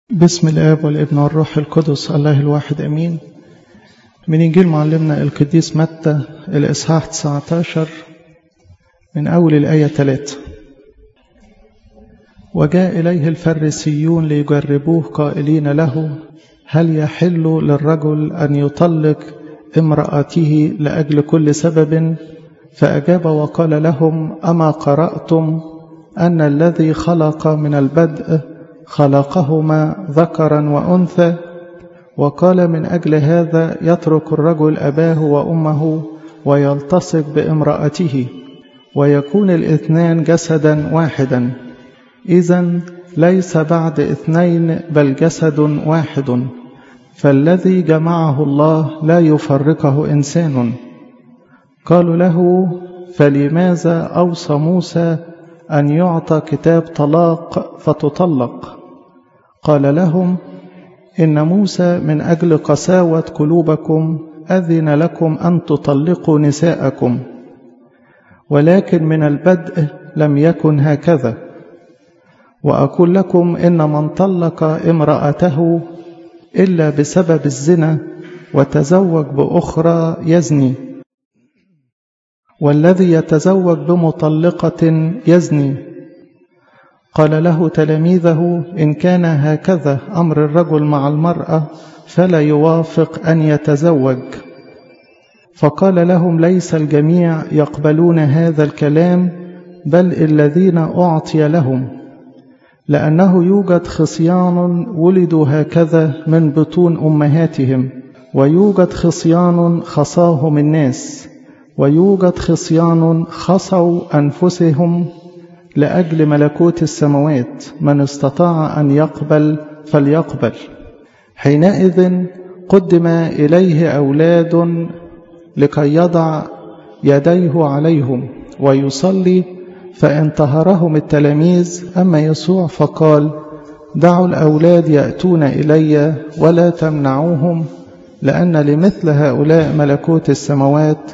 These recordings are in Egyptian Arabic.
بسم الآب والابن والروح القدس الله الواحد أمين من إنجيل معلمنا القديس متى الإصحاح 19 من أول الآية 3 وجاء إليه الفريسيون ليجربوه قائلين له هل يحل للرجل أن يطلق امرأته لأجل كل سبب فأجاب وقال لهم أما قرأتم أن الذي خلق من البدء خلقهما ذكرا وأنثى وقال من أجل هذا يترك الرجل أباه وأمه ويلتصق بامرأته ويكون الاثنان جسدا واحدا إذا ليس بعد اثنين بل جسد واحد فالذي جمعه الله لا يفرقه إنسان قالوا له فلماذا أوصى موسى أن يعطى كتاب طلاق فتطلق قال لهم إن موسى من أجل قساوة قلوبكم أذن لكم أن تطلقوا نساءكم ولكن من البدء لم يكن هكذا وأقول لكم إن من طلق امرأته إلا بسبب الزنا وتزوج بأخرى يزني والذي يتزوج بمطلقة يزني قال له تلاميذه إن كان هكذا أمر الرجل مع المرأة فلا يوافق أن يتزوج فقال لهم ليس الجميع يقبلون هذا الكلام بل الذين أعطي لهم لأنه يوجد خصيان ولدوا هكذا من بطون أمهاتهم ويوجد خصيان خصاهم الناس ويوجد خصيان خصوا أنفسهم لأجل ملكوت السماوات من استطاع أن يقبل فليقبل حينئذ قدم إليه أولاد لكي يضع يديه عليهم ويصلي فانتهرهم التلاميذ أما يسوع فقال دعوا الأولاد يأتون إلي ولا تمنعوهم لأن لمثل هؤلاء ملكوت السماوات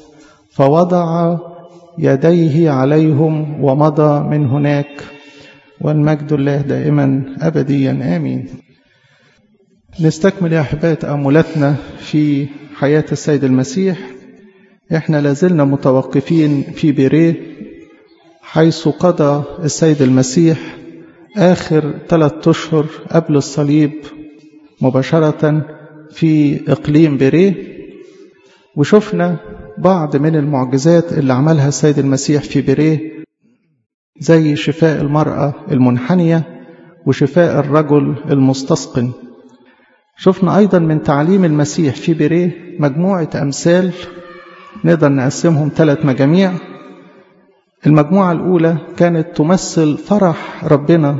فوضع يديه عليهم ومضى من هناك والمجد الله دائما أبديا آمين نستكمل يا أحباء تأملاتنا في حياة السيد المسيح احنا لازلنا متوقفين في بيريه حيث قضى السيد المسيح آخر ثلاثة أشهر قبل الصليب مباشرة في إقليم بيريه وشفنا بعض من المعجزات اللي عملها السيد المسيح في بيريه زي شفاء المرأة المنحنية وشفاء الرجل المستسقن شفنا أيضا من تعليم المسيح في بيريه مجموعة أمثال نقدر نقسمهم ثلاث مجاميع المجموعة الأولى كانت تمثل فرح ربنا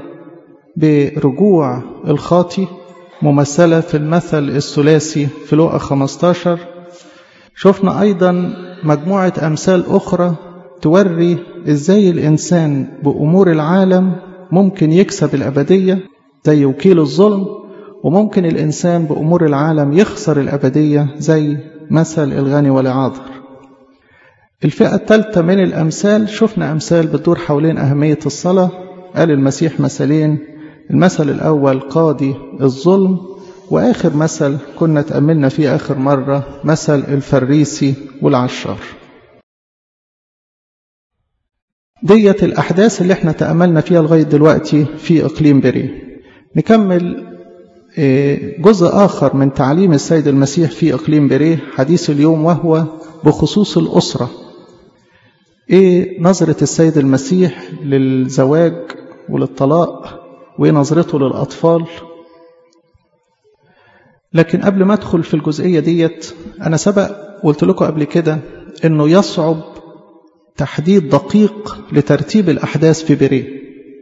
برجوع الخاطي ممثلة في المثل الثلاثي في لوقا 15 شفنا أيضا مجموعة أمثال أخرى توري إزاي الإنسان بأمور العالم ممكن يكسب الأبدية زي وكيل الظلم وممكن الإنسان بأمور العالم يخسر الأبدية زي مثل الغني والعاذر الفئة الثالثة من الأمثال شفنا أمثال بتدور حوالين أهمية الصلاة قال المسيح مثلين المثل الأول قاضي الظلم وآخر مثل كنا تأملنا فيه آخر مرة مثل الفريسي والعشار ديت الأحداث اللي احنا تأملنا فيها لغاية دلوقتي في إقليم بري نكمل جزء آخر من تعليم السيد المسيح في إقليم بريه حديث اليوم وهو بخصوص الأسرة إيه نظرة السيد المسيح للزواج وللطلاق وإيه نظرته للأطفال لكن قبل ما أدخل في الجزئية ديت أنا سبق قلت لكم قبل كده إنه يصعب تحديد دقيق لترتيب الأحداث في بريه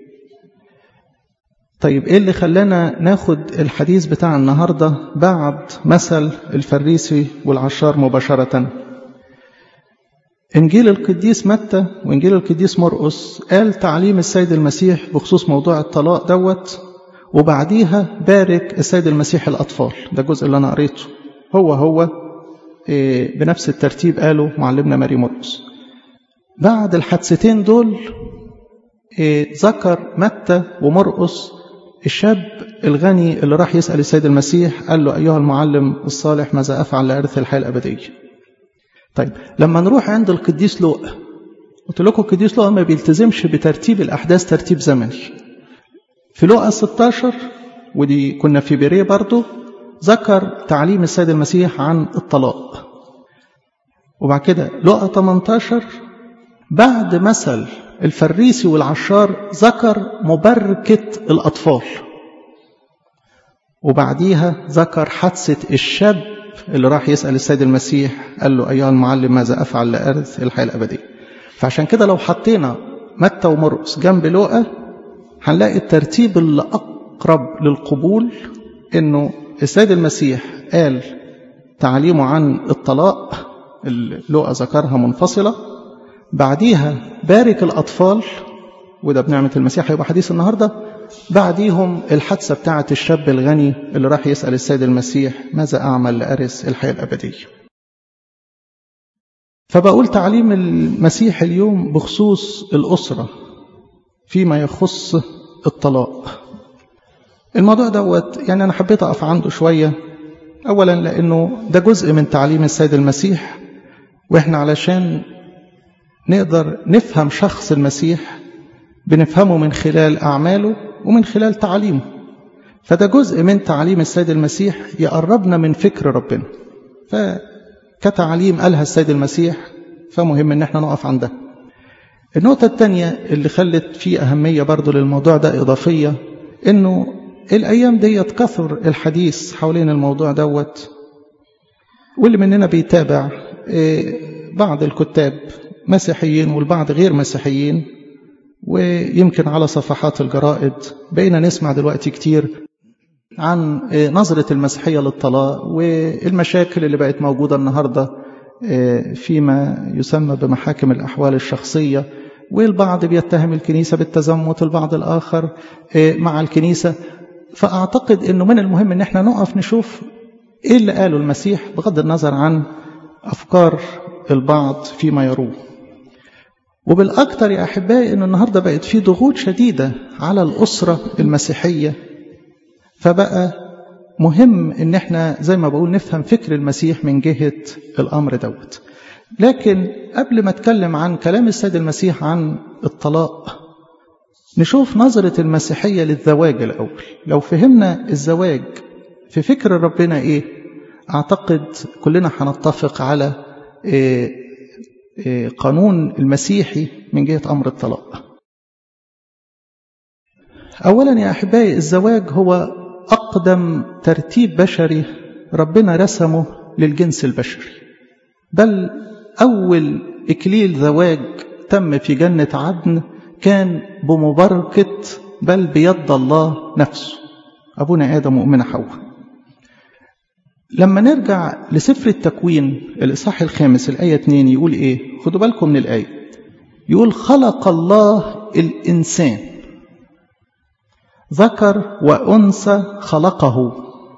طيب إيه اللي خلانا ناخد الحديث بتاع النهاردة بعد مثل الفريسي والعشار مباشرة إنجيل القديس متى وإنجيل القديس مرقس قال تعليم السيد المسيح بخصوص موضوع الطلاق دوت وبعديها بارك السيد المسيح الأطفال ده الجزء اللي أنا قريته هو هو إيه بنفس الترتيب قاله معلمنا ماري مرقس بعد الحادثتين دول إيه ذكر متى ومرقس الشاب الغني اللي راح يسأل السيد المسيح قال له أيها المعلم الصالح ماذا أفعل لأرث الحياة الأبدية طيب لما نروح عند القديس لوقا قلت لكم القديس لوقا ما بيلتزمش بترتيب الأحداث ترتيب زمني في لوقا 16 ودي كنا في بيريه برضو ذكر تعليم السيد المسيح عن الطلاق وبعد كده لقى 18 بعد مثل الفريسي والعشار ذكر مباركة الأطفال وبعديها ذكر حادثة الشاب اللي راح يسأل السيد المسيح قال له أيها المعلم ماذا أفعل لأرث الحياة الأبدية فعشان كده لو حطينا متى ومرقس جنب لقى هنلاقي الترتيب اللي أقرب للقبول إنه السيد المسيح قال تعليمه عن الطلاق اللي لقى ذكرها منفصلة بعديها بارك الأطفال وده بنعمة المسيح هيبقى حديث النهاردة بعديهم الحادثة بتاعة الشاب الغني اللي راح يسأل السيد المسيح ماذا أعمل لأرث الحياة الأبدية فبقول تعليم المسيح اليوم بخصوص الأسرة فيما يخص الطلاق الموضوع دوت يعني أنا حبيت أقف عنده شوية أولا لأنه ده جزء من تعليم السيد المسيح وإحنا علشان نقدر نفهم شخص المسيح بنفهمه من خلال أعماله ومن خلال تعليمه فده جزء من تعليم السيد المسيح يقربنا من فكر ربنا فكتعليم قالها السيد المسيح فمهم ان احنا نقف عندها النقطة الثانية اللي خلت فيه أهمية برضو للموضوع ده إضافية إنه الأيام دي كثر الحديث حوالين الموضوع دوت واللي مننا بيتابع بعض الكتاب مسيحيين والبعض غير مسيحيين ويمكن على صفحات الجرائد بقينا نسمع دلوقتي كتير عن نظرة المسيحية للطلاق والمشاكل اللي بقت موجودة النهاردة فيما يسمى بمحاكم الأحوال الشخصية والبعض بيتهم الكنيسة بالتزمت البعض الآخر مع الكنيسة فأعتقد أنه من المهم أن احنا نقف نشوف إيه اللي قاله المسيح بغض النظر عن أفكار البعض فيما يروه وبالأكثر يا أحبائي أن النهاردة بقت في ضغوط شديدة على الأسرة المسيحية فبقى مهم أن احنا زي ما بقول نفهم فكر المسيح من جهة الأمر دوت لكن قبل ما اتكلم عن كلام السيد المسيح عن الطلاق نشوف نظرة المسيحية للزواج الأول لو فهمنا الزواج في فكر ربنا إيه أعتقد كلنا هنتفق على إيه إيه قانون المسيحي من جهة أمر الطلاق أولا يا أحبائي الزواج هو أقدم ترتيب بشري ربنا رسمه للجنس البشري بل أول إكليل زواج تم في جنة عدن كان بمباركة بل بيد الله نفسه أبونا آدم وأمنا حواء لما نرجع لسفر التكوين الإصحاح الخامس الآية 2 يقول إيه خدوا بالكم من الآية يقول خلق الله الإنسان ذكر وأنثى خلقه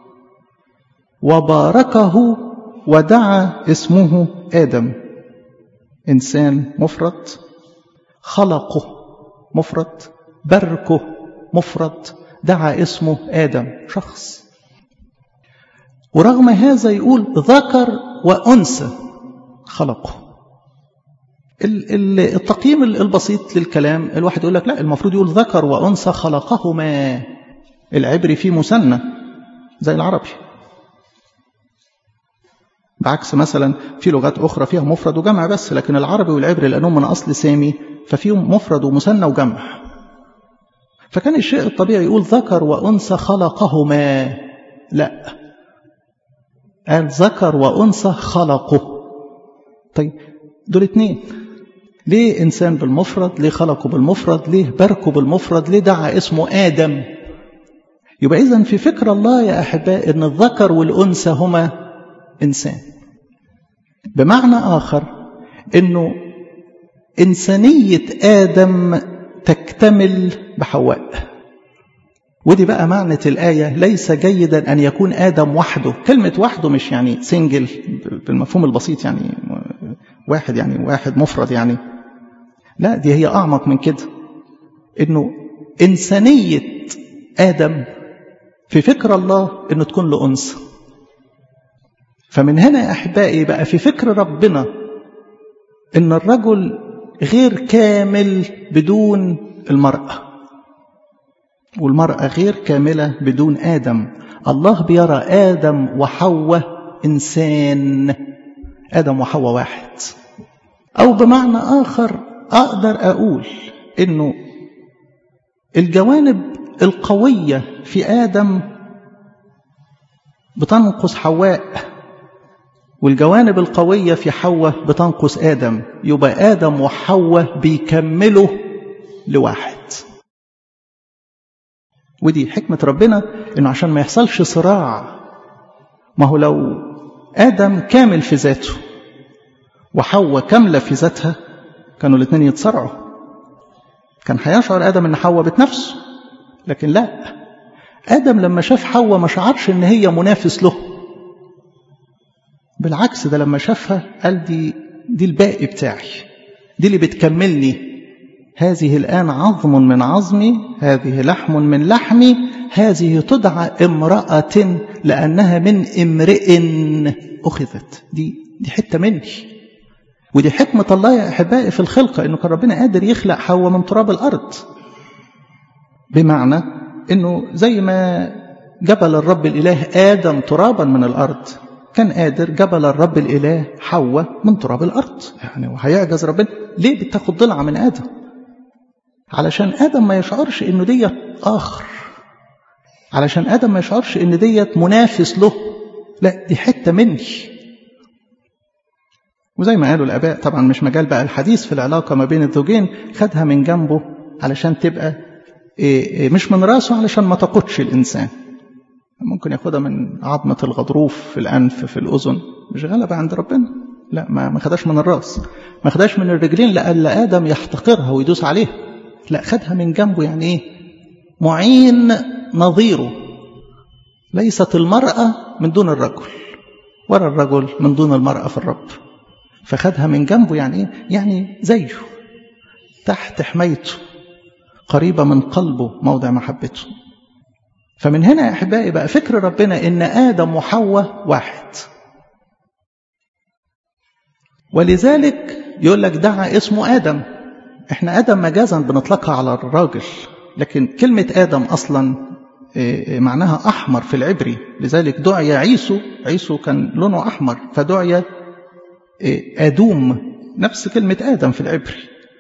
وباركه ودعا اسمه آدم إنسان مفرد خلقه مفرد بركه مفرد دعا اسمه آدم شخص ورغم هذا يقول ذكر وأنثى خلقه التقييم البسيط للكلام الواحد يقول لك لا المفروض يقول ذكر وأنثى خلقهما العبري فيه مثنى زي العربي بعكس مثلا في لغات أخرى فيها مفرد وجمع بس لكن العربي والعبري لأنهم من أصل سامي ففيهم مفرد ومثنى وجمع فكان الشيء الطبيعي يقول ذكر وأنثى خلقهما لا قال ذكر وأنثى خلقه طيب دول اتنين ليه إنسان بالمفرد ليه خلقه بالمفرد ليه باركه بالمفرد ليه دعا اسمه آدم يبقى إذن في فكر الله يا أحباء أن الذكر والأنثى هما إنسان بمعنى آخر أنه إنسانية آدم تكتمل بحواء ودي بقى معنى الآية ليس جيدا أن يكون آدم وحده كلمة وحده مش يعني سنجل بالمفهوم البسيط يعني واحد يعني واحد مفرد يعني لا دي هي أعمق من كده إنه إنسانية آدم في فكر الله إنه تكون له أنثى فمن هنا يا أحبائي بقى في فكر ربنا إن الرجل غير كامل بدون المرأة والمرأة غير كاملة بدون آدم الله بيرى آدم وحواء إنسان آدم وحواء واحد أو بمعنى آخر أقدر أقول إنه الجوانب القوية في آدم بتنقص حواء والجوانب القوية في حواء بتنقص آدم يبقى آدم وحواء بيكملوا لواحد ودي حكمة ربنا إنه عشان ما يحصلش صراع ما هو لو آدم كامل في ذاته وحواء كاملة في ذاتها كانوا الاثنين يتصارعوا كان هيشعر آدم إن حواء بتنافسه لكن لا آدم لما شاف حواء ما شعرش إن هي منافس له بالعكس ده لما شافها قال دي دي الباقي بتاعي دي اللي بتكملني هذه الآن عظم من عظمي هذه لحم من لحمي هذه تدعى امرأة لأنها من امرئ أخذت دي دي حتة مني ودي حكمة الله يا أحبائي في الخلقة إنه كان ربنا قادر يخلق حواء من تراب الأرض بمعنى إنه زي ما جبل الرب الإله آدم ترابا من الأرض كان قادر جبل الرب الإله حواء من تراب الأرض يعني وهيعجز ربنا ليه بتاخد ضلعة من آدم علشان آدم ما يشعرش إنه ديت آخر علشان آدم ما يشعرش إن ديت منافس له لا دي حتة مني وزي ما قالوا الآباء طبعا مش مجال بقى الحديث في العلاقة ما بين الزوجين خدها من جنبه علشان تبقى مش من راسه علشان ما تقودش الإنسان ممكن ياخدها من عظمة الغضروف في الأنف في الأذن مش غلبة عند ربنا لا ما ما خدهاش من الراس ما خدهاش من الرجلين لألا آدم يحتقرها ويدوس عليها لا خدها من جنبه يعني إيه معين نظيره ليست المرأة من دون الرجل ولا الرجل من دون المرأة في الرب فخدها من جنبه يعني إيه يعني زيه تحت حمايته قريبة من قلبه موضع محبته فمن هنا يا أحبائي بقى فكر ربنا إن آدم وحواء واحد ولذلك يقول لك دعا اسمه آدم احنا آدم مجازا بنطلقها على الراجل لكن كلمة آدم أصلا معناها أحمر في العبري لذلك دعي عيسو عيسو كان لونه أحمر فدعي آدوم نفس كلمة آدم في العبري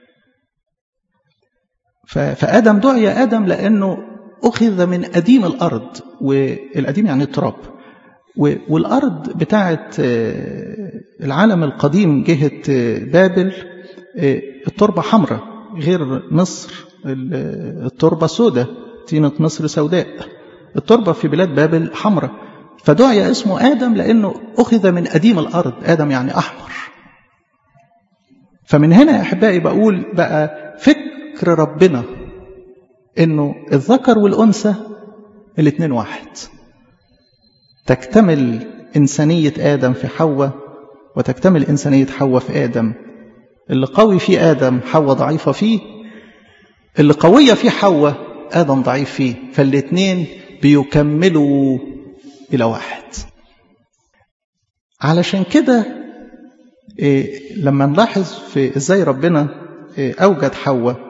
فآدم دعي آدم لأنه أخذ من قديم الأرض والقديم يعني التراب والأرض بتاعت العالم القديم جهة بابل التربة حمراء غير مصر التربة سوداء طينة مصر سوداء التربة في بلاد بابل حمراء فدعي اسمه آدم لأنه أخذ من قديم الأرض آدم يعني أحمر فمن هنا يا أحبائي بقول بقى فكر ربنا انه الذكر والانثى الاثنين واحد تكتمل انسانيه ادم في حواء وتكتمل انسانيه حواء في ادم اللي قوي في ادم حواء ضعيفه فيه اللي قويه في حواء ادم ضعيف فيه فالاثنين بيكملوا الى واحد علشان كده إيه لما نلاحظ في ازاي ربنا إيه اوجد حواء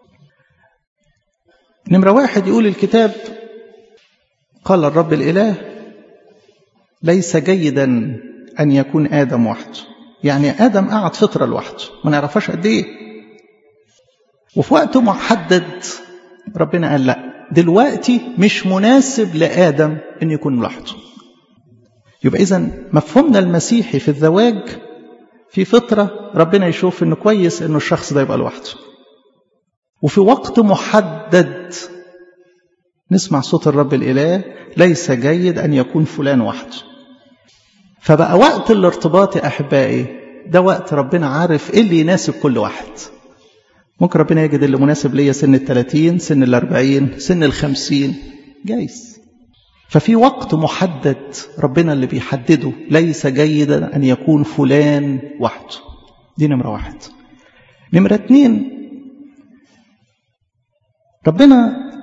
نمرة واحد يقول الكتاب قال الرب الإله ليس جيدا أن يكون آدم وحده يعني آدم قعد فترة لوحده ما نعرفهاش قد إيه وفي وقت محدد ربنا قال لا دلوقتي مش مناسب لآدم أن يكون لوحده يبقى إذا مفهومنا المسيحي في الزواج في فترة ربنا يشوف أنه كويس أنه الشخص ده يبقى لوحده وفي وقت محدد نسمع صوت الرب الإله ليس جيد أن يكون فلان وحده فبقى وقت الارتباط يا أحبائي ده وقت ربنا عارف إيه اللي يناسب كل واحد ممكن ربنا يجد اللي مناسب ليا سن الثلاثين سن الأربعين سن الخمسين جايز ففي وقت محدد ربنا اللي بيحدده ليس جيدا أن يكون فلان وحده دي نمرة واحد نمرة اتنين ربنا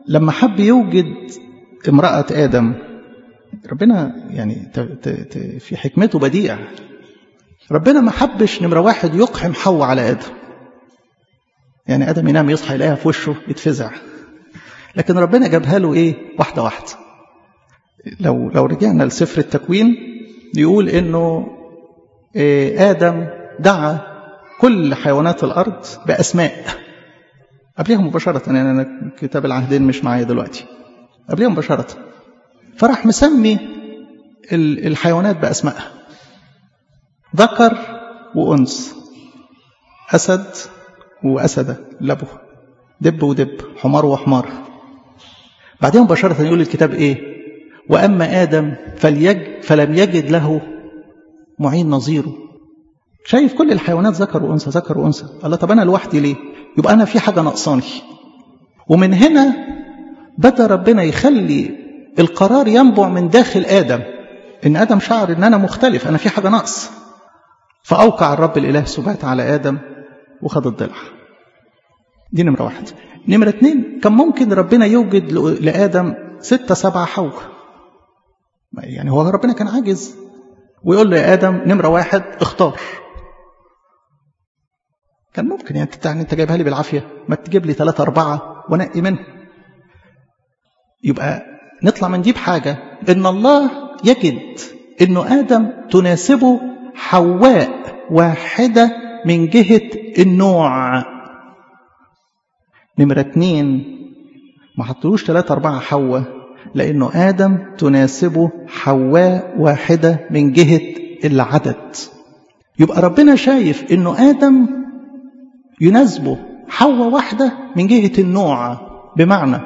لما حب يوجد امرأة آدم ربنا يعني في حكمته بديع ربنا ما حبش نمرة واحد يقحم حواء على آدم يعني آدم ينام يصحى يلاقيها في وشه يتفزع لكن ربنا جابها له إيه واحدة واحدة لو لو رجعنا لسفر التكوين يقول إنه إيه آدم دعا كل حيوانات الأرض بأسماء قبلها مباشرة يعني أنا كتاب العهدين مش معايا دلوقتي قبلها مباشرة فراح مسمي الحيوانات بأسمائها ذكر وأنثى أسد وأسدة لبه دب ودب حمار وحمار بعدين مباشرة يقول الكتاب إيه وأما آدم فليج فلم يجد له معين نظيره شايف كل الحيوانات ذكر وأنثى ذكر وأنثى الله طب أنا لوحدي ليه يبقى أنا في حاجة ناقصاني ومن هنا بدأ ربنا يخلي القرار ينبع من داخل آدم إن آدم شعر إن أنا مختلف أنا في حاجة ناقص فأوقع الرب الإله سبات على آدم وخد الضلع دي نمرة واحد نمرة اتنين كان ممكن ربنا يوجد لآدم ستة سبعة حواء يعني هو ربنا كان عاجز ويقول له يا آدم نمرة واحد اختار كان ممكن يعني انت انت جايبها لي بالعافية ما تجيب لي ثلاثة أربعة ونقي منهم يبقى نطلع من دي بحاجة إن الله يجد إنه آدم تناسبه حواء واحدة من جهة النوع نمرة اتنين ما حطلوش ثلاثة أربعة حواء لأنه آدم تناسبه حواء واحدة من جهة العدد يبقى ربنا شايف إنه آدم يناسبه حواء واحدة من جهة النوع بمعنى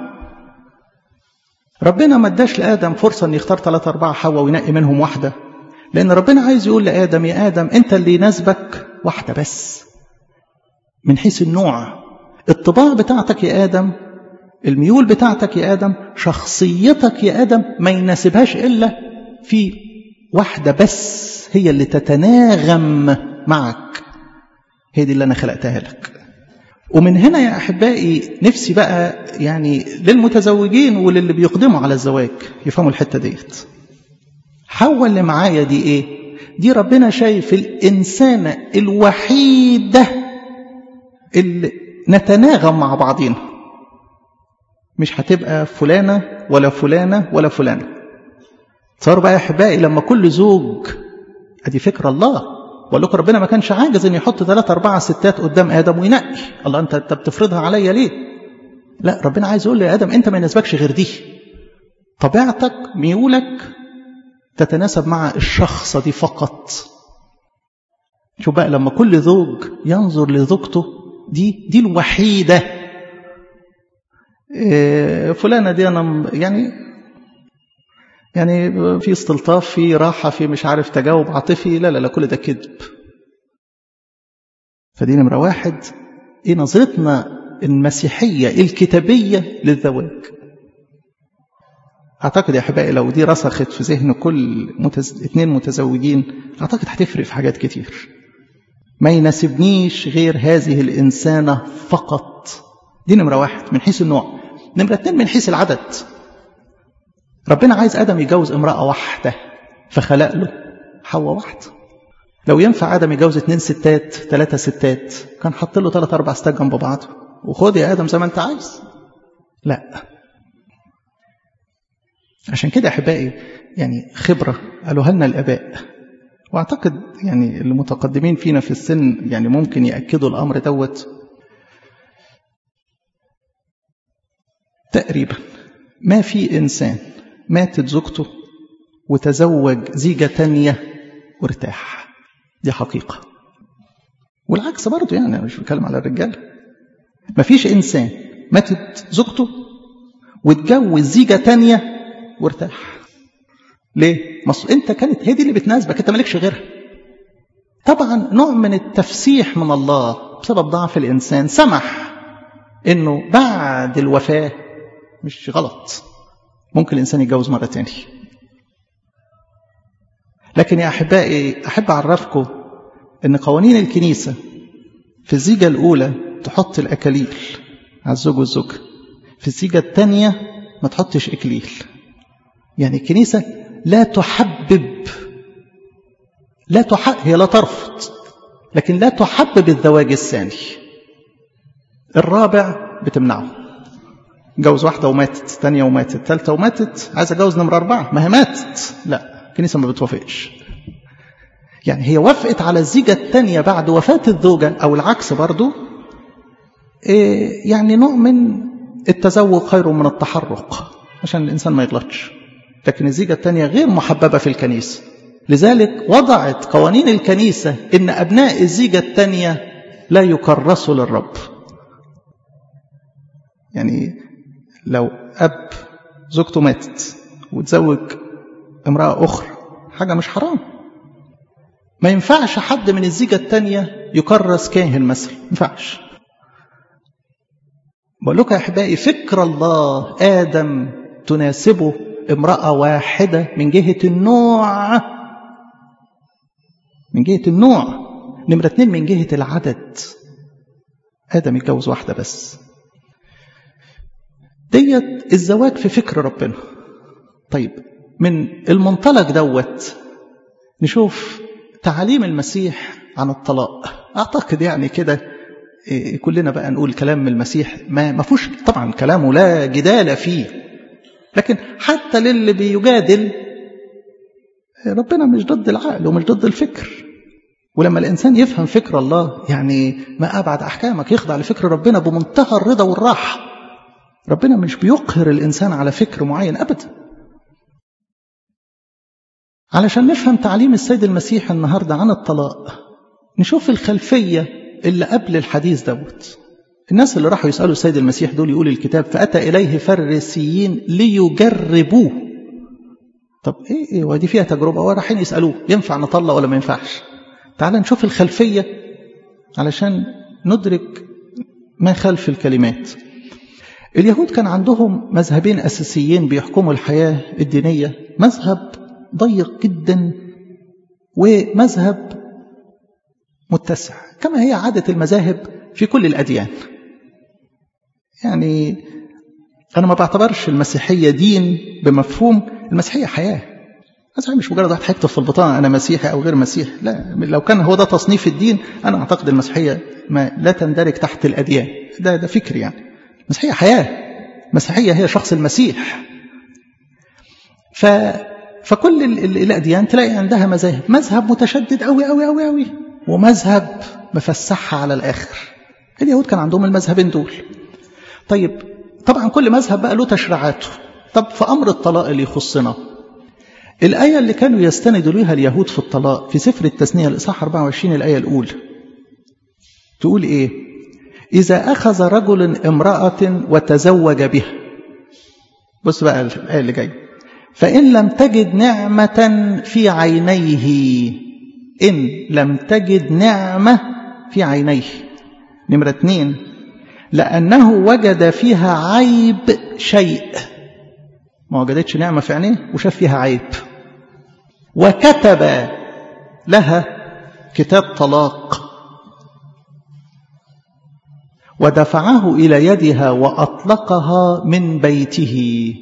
ربنا ما اداش لآدم فرصة أن يختار ثلاثة أربعة حواء وينقي منهم واحدة لأن ربنا عايز يقول لآدم يا آدم أنت اللي يناسبك واحدة بس من حيث النوع الطباع بتاعتك يا آدم الميول بتاعتك يا آدم شخصيتك يا آدم ما يناسبهاش إلا في واحدة بس هي اللي تتناغم معك هي دي اللي أنا خلقتها لك ومن هنا يا أحبائي نفسي بقى يعني للمتزوجين وللي بيقدموا على الزواج يفهموا الحتة ديت حول اللي معايا دي ايه دي ربنا شايف الإنسانة الوحيدة اللي نتناغم مع بعضينا مش هتبقى فلانة ولا فلانة ولا فلانة صار بقى يا أحبائي لما كل زوج أدي فكرة الله بقول لكم ربنا ما كانش عاجز ان يحط ثلاثة أربعة ستات قدام آدم وينقي الله أنت أنت بتفرضها عليا ليه؟ لا ربنا عايز يقول لي يا آدم أنت ما يناسبكش غير دي طبيعتك ميولك تتناسب مع الشخصة دي فقط شوف بقى لما كل زوج ينظر لزوجته دي دي الوحيدة إيه فلانة دي أنا يعني يعني في استلطاف في راحة في مش عارف تجاوب عاطفي لا لا لا كل ده كذب فدي نمرة واحد ايه نظرتنا المسيحية الكتابية للزواج أعتقد يا أحبائي لو دي رسخت في ذهن كل متز... اتنين متزوجين أعتقد هتفرق في حاجات كتير ما يناسبنيش غير هذه الإنسانة فقط دي نمرة واحد من حيث النوع نمرة اتنين من حيث العدد ربنا عايز آدم يجوز امرأة واحدة فخلق له حواء واحدة لو ينفع آدم يجوز اتنين ستات ثلاثة ستات كان حط له ثلاثة أربع ستات جنب بعض وخد يا آدم زي ما أنت عايز لا عشان كده أحبائي يعني خبرة قالوها لنا الآباء وأعتقد يعني المتقدمين فينا في السن يعني ممكن يأكدوا الأمر دوت تقريبا ما في إنسان ماتت زوجته وتزوج زيجة تانية وارتاح دي حقيقة والعكس برضه يعني أنا مش بتكلم على الرجال مفيش إنسان ماتت زوجته واتجوز زيجة تانية وارتاح ليه؟ مصر انت كانت هي دي اللي بتناسبك انت مالكش غيرها طبعا نوع من التفسيح من الله بسبب ضعف الانسان سمح انه بعد الوفاه مش غلط ممكن الانسان يتجوز مره تاني لكن يا احبائي احب اعرفكم ان قوانين الكنيسه في الزيجه الاولى تحط الاكاليل على الزوج والزوجه في الزيجة الثانية ما تحطش إكليل يعني الكنيسة لا تحبب لا تحب هي لا ترفض لكن لا تحبب الزواج الثاني الرابع بتمنعه جوز واحدة وماتت ثانية وماتت ثالثة وماتت عايز أجوز نمرة أربعة ما هي ماتت لا الكنيسة ما بتوافقش يعني هي وافقت على الزيجة الثانية بعد وفاة الزوجة أو العكس برضو إيه يعني نوع من التزوج خير من التحرق عشان الإنسان ما يغلطش لكن الزيجة الثانية غير محببة في الكنيسة لذلك وضعت قوانين الكنيسة إن أبناء الزيجة الثانية لا يكرسوا للرب يعني لو أب زوجته ماتت وتزوج امرأة أخرى حاجة مش حرام ما ينفعش حد من الزيجة الثانية يكرس كاهن مثلا ما ينفعش بقول لكم يا أحبائي فكر الله آدم تناسبه امرأة واحدة من جهة النوع من جهة النوع نمرة اتنين من جهة العدد آدم يتجوز واحدة بس ديت الزواج في فكر ربنا طيب من المنطلق دوت نشوف تعاليم المسيح عن الطلاق أعتقد يعني كده كلنا بقى نقول كلام المسيح ما ما فيهوش طبعا كلامه لا جدال فيه لكن حتى للي بيجادل ربنا مش ضد العقل ومش ضد الفكر ولما الإنسان يفهم فكر الله يعني ما أبعد أحكامك يخضع لفكر ربنا بمنتهى الرضا والراحة ربنا مش بيقهر الإنسان على فكر معين أبدا علشان نفهم تعليم السيد المسيح النهاردة عن الطلاق نشوف الخلفية اللي قبل الحديث دوت الناس اللي راحوا يسألوا السيد المسيح دول يقول الكتاب فأتى إليه فريسيين ليجربوه طب إيه, إيه ودي فيها تجربة ورايحين يسألوه ينفع نطلق ولا ما ينفعش تعال نشوف الخلفية علشان ندرك ما خلف الكلمات اليهود كان عندهم مذهبين أساسيين بيحكموا الحياة الدينية مذهب ضيق جدا ومذهب متسع كما هي عادة المذاهب في كل الأديان يعني أنا ما بعتبرش المسيحية دين بمفهوم المسيحية حياة المسيحية مش مجرد واحد هيكتب في البطاقة أنا مسيحي أو غير مسيحي لا لو كان هو ده تصنيف الدين أنا أعتقد المسيحية ما لا تندرج تحت الأديان ده ده فكر يعني المسيحية حياة المسيحية هي شخص المسيح ف فكل ال ال الأديان تلاقي عندها مذاهب مذهب متشدد أوي أوي أوي أوي ومذهب مفسحها على الآخر اليهود كان عندهم المذهبين دول طيب طبعا كل مذهب بقى له تشريعاته طب في أمر الطلاق اللي يخصنا الآية اللي كانوا يستندوا لها اليهود في الطلاق في سفر التثنية الإصحاح 24 الآية الأولى تقول إيه إذا أخذ رجل امرأة وتزوج بها بص بقى الآية اللي جاية فإن لم تجد نعمة في عينيه إن لم تجد نعمة في عينيه نمرة اثنين لأنه وجد فيها عيب شيء ما وجدتش نعمة في عينيه وشاف فيها عيب وكتب لها كتاب طلاق ودفعه إلى يدها وأطلقها من بيته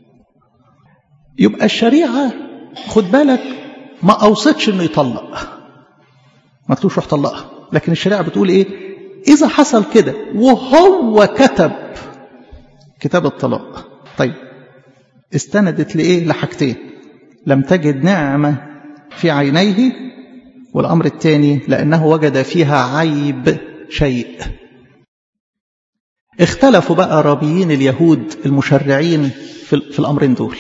يبقى الشريعة خد بالك ما أوصتش إنه يطلق ما تقولش روح طلقها لكن الشريعة بتقول إيه إذا حصل كده وهو كتب كتاب الطلاق طيب استندت لإيه لحاجتين لم تجد نعمة في عينيه والأمر الثاني لأنه وجد فيها عيب شيء اختلفوا بقى رابيين اليهود المشرعين في, في الأمرين دول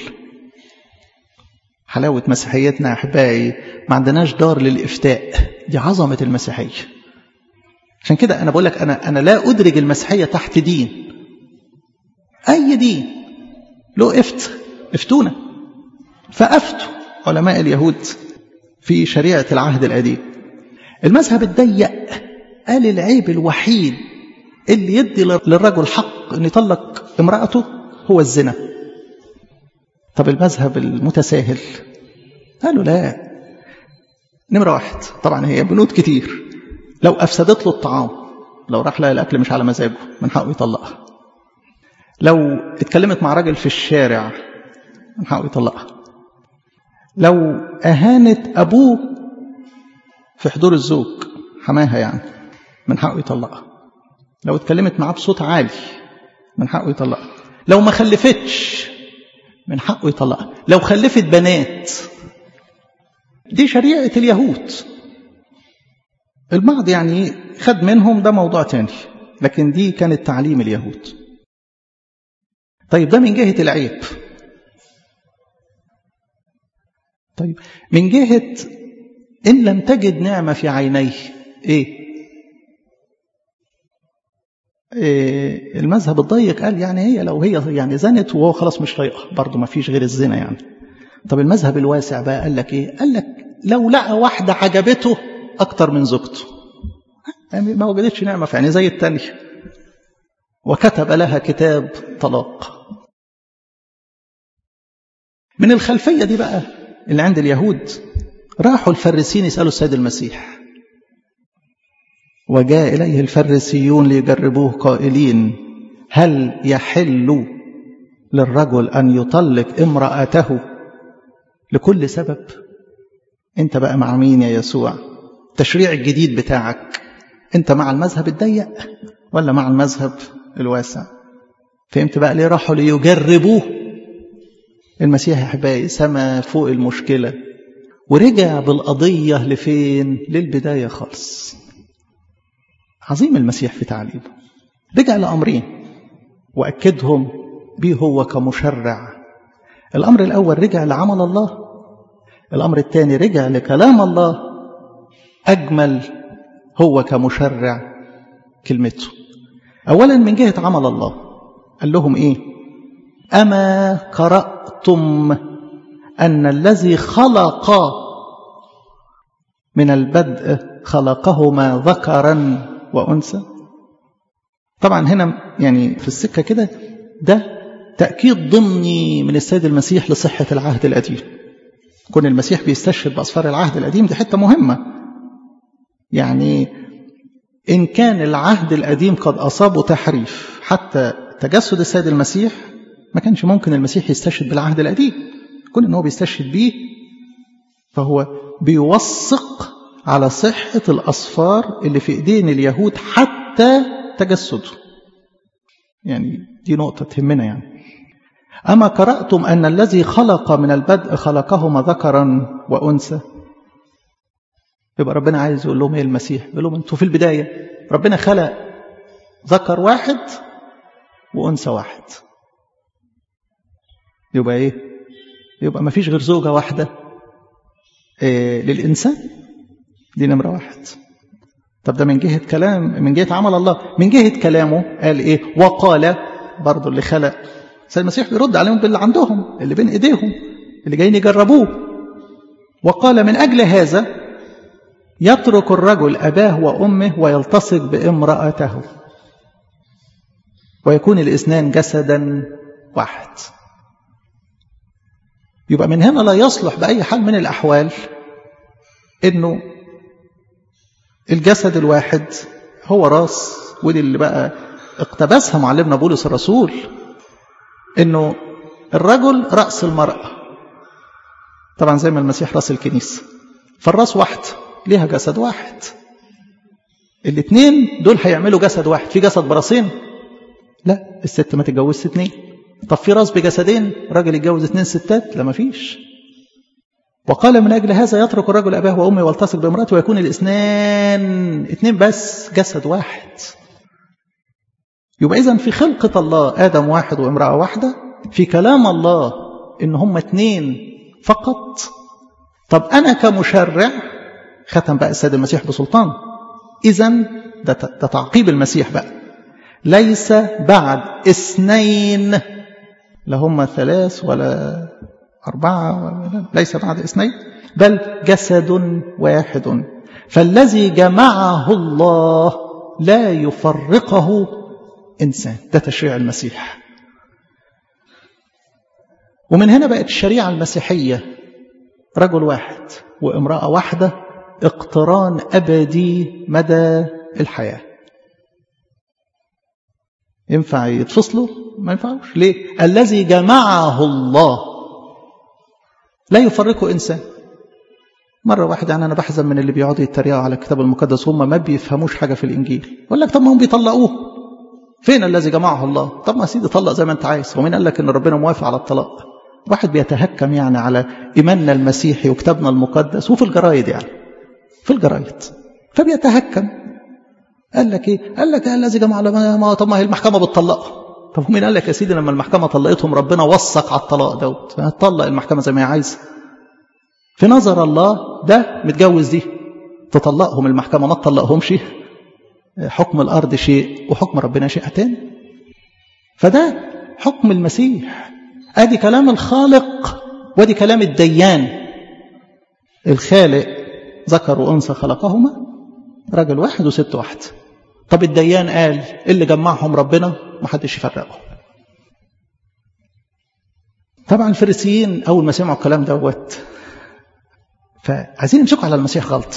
حلاوة مسيحيتنا يا أحبائي ما عندناش دار للإفتاء دي عظمة المسيحية عشان كده أنا بقول لك أنا, أنا لا أدرج المسيحية تحت دين أي دين له إفت افتونا فأفتوا علماء اليهود في شريعة العهد القديم المذهب الضيق قال العيب الوحيد اللي يدي للرجل حق أن يطلق امرأته هو الزنا طب المذهب المتساهل قالوا لا نمرة واحد طبعا هي بنود كتير لو أفسدت له الطعام لو راح لها الأكل مش على مزاجه من حقه يطلقها لو اتكلمت مع راجل في الشارع من حقه يطلقها لو أهانت أبوه في حضور الزوج حماها يعني من حقه يطلقها لو اتكلمت معاه بصوت عالي من حقه يطلقها لو ما خلفتش من حقه يطلقها لو خلفت بنات دي شريعة اليهود البعض يعني خد منهم ده موضوع تاني لكن دي كانت تعليم اليهود طيب ده من جهة العيب طيب من جهة إن لم تجد نعمة في عينيه إيه إيه المذهب الضيق قال يعني هي لو هي يعني زنت وهو خلاص مش طايقها برضه ما فيش غير الزنا يعني طب المذهب الواسع بقى قال لك ايه قال لك لو لقى واحدة عجبته أكتر من زوجته يعني ما وجدتش نعمة في يعني زي التانية وكتب لها كتاب طلاق من الخلفية دي بقى اللي عند اليهود راحوا الفريسين يسألوا السيد المسيح وجاء إليه الفريسيون ليجربوه قائلين هل يحل للرجل أن يطلق امرأته لكل سبب انت بقى مع مين يا يسوع التشريع الجديد بتاعك انت مع المذهب الضيق ولا مع المذهب الواسع فهمت بقى ليه راحوا ليجربوه المسيح يا احبائي سما فوق المشكله ورجع بالقضيه لفين للبدايه خالص عظيم المسيح في تعليمه رجع لامرين واكدهم بيه هو كمشرع الامر الاول رجع لعمل الله الأمر الثاني رجع لكلام الله أجمل هو كمشرع كلمته أولا من جهة عمل الله قال لهم إيه أما قرأتم أن الذي خلق من البدء خلقهما ذكرا وأنثى طبعا هنا يعني في السكة كده ده تأكيد ضمني من السيد المسيح لصحة العهد القديم كون المسيح بيستشهد بأسفار العهد القديم دي حتة مهمة يعني إن كان العهد القديم قد أصابه تحريف حتى تجسد السيد المسيح ما كانش ممكن المسيح يستشهد بالعهد القديم كون إن هو بيستشهد بيه فهو بيوثق على صحة الأسفار اللي في إيدين اليهود حتى تجسده يعني دي نقطة تهمنا يعني أما قرأتم أن الذي خلق من البدء خلقهما ذكرا وأنثى يبقى ربنا عايز يقول لهم ايه المسيح يقول لهم انتوا في البداية ربنا خلق ذكر واحد وأنثى واحد يبقى ايه يبقى ما فيش غير زوجة واحدة إيه للإنسان دي نمرة واحد طب ده من جهة كلام من جهة عمل الله من جهة كلامه قال ايه وقال برضه اللي خلق سيد المسيح بيرد عليهم باللي عندهم اللي بين ايديهم اللي جايين يجربوه وقال من اجل هذا يترك الرجل اباه وامه ويلتصق بامراته ويكون الاثنان جسدا واحد يبقى من هنا لا يصلح باي حال من الاحوال انه الجسد الواحد هو راس ودي اللي بقى اقتبسها معلمنا بولس الرسول انه الرجل راس المراه طبعا زي ما المسيح راس الكنيسه فالراس واحده ليها جسد واحد الاثنين دول هيعملوا جسد واحد في جسد براسين لا الست ما تتجوزش اثنين طب في راس بجسدين راجل يتجوز اثنين ستات لا ما فيش وقال من اجل هذا يترك الرجل اباه وامه والتصق بامراته ويكون الاثنان اثنين بس جسد واحد يبقى إذا في خلقة الله آدم واحد وامرأة واحدة في كلام الله إن هم اتنين فقط طب أنا كمشرع ختم بقى السيد المسيح بسلطان إذا ده, ده تعقيب المسيح بقى ليس بعد اثنين لا هم ثلاث ولا أربعة ولا ليس بعد اثنين بل جسد واحد فالذي جمعه الله لا يفرقه إنسان ده تشريع المسيح ومن هنا بقت الشريعة المسيحية رجل واحد وامرأة واحدة اقتران أبدي مدى الحياة ينفع يتفصلوا ما ينفعوش ليه الذي جمعه الله لا يفرقه إنسان مرة واحد يعني أنا بحزن من اللي بيقعدوا يتريقوا على الكتاب المقدس هم ما بيفهموش حاجة في الإنجيل يقول لك طب ما هم بيطلقوه فين الذي جمعه الله طب ما سيدي طلق زي ما أنت عايز ومين قال لك إن ربنا موافق على الطلاق واحد بيتهكم يعني على إيماننا المسيحي وكتابنا المقدس وفي الجرايد يعني في الجرايد فبيتهكم قال لك ايه قال لك الذي جمع ما طب ما هي المحكمه بتطلقها طب مين قال لك يا سيدي لما المحكمه طلقتهم ربنا وثق على الطلاق دوت هتطلق المحكمه زي ما هي عايزه في نظر الله ده متجوز دي تطلقهم المحكمه ما تطلقهمش حكم الارض شيء وحكم ربنا شيء تاني فده حكم المسيح ادي كلام الخالق وادي كلام الديان الخالق ذكر وانثى خلقهما راجل واحد وست واحد طب الديان قال اللي جمعهم ربنا ما حدش يفرقهم طبعا الفريسيين اول ما سمعوا الكلام دوت فعايزين يمسكوا على المسيح غلط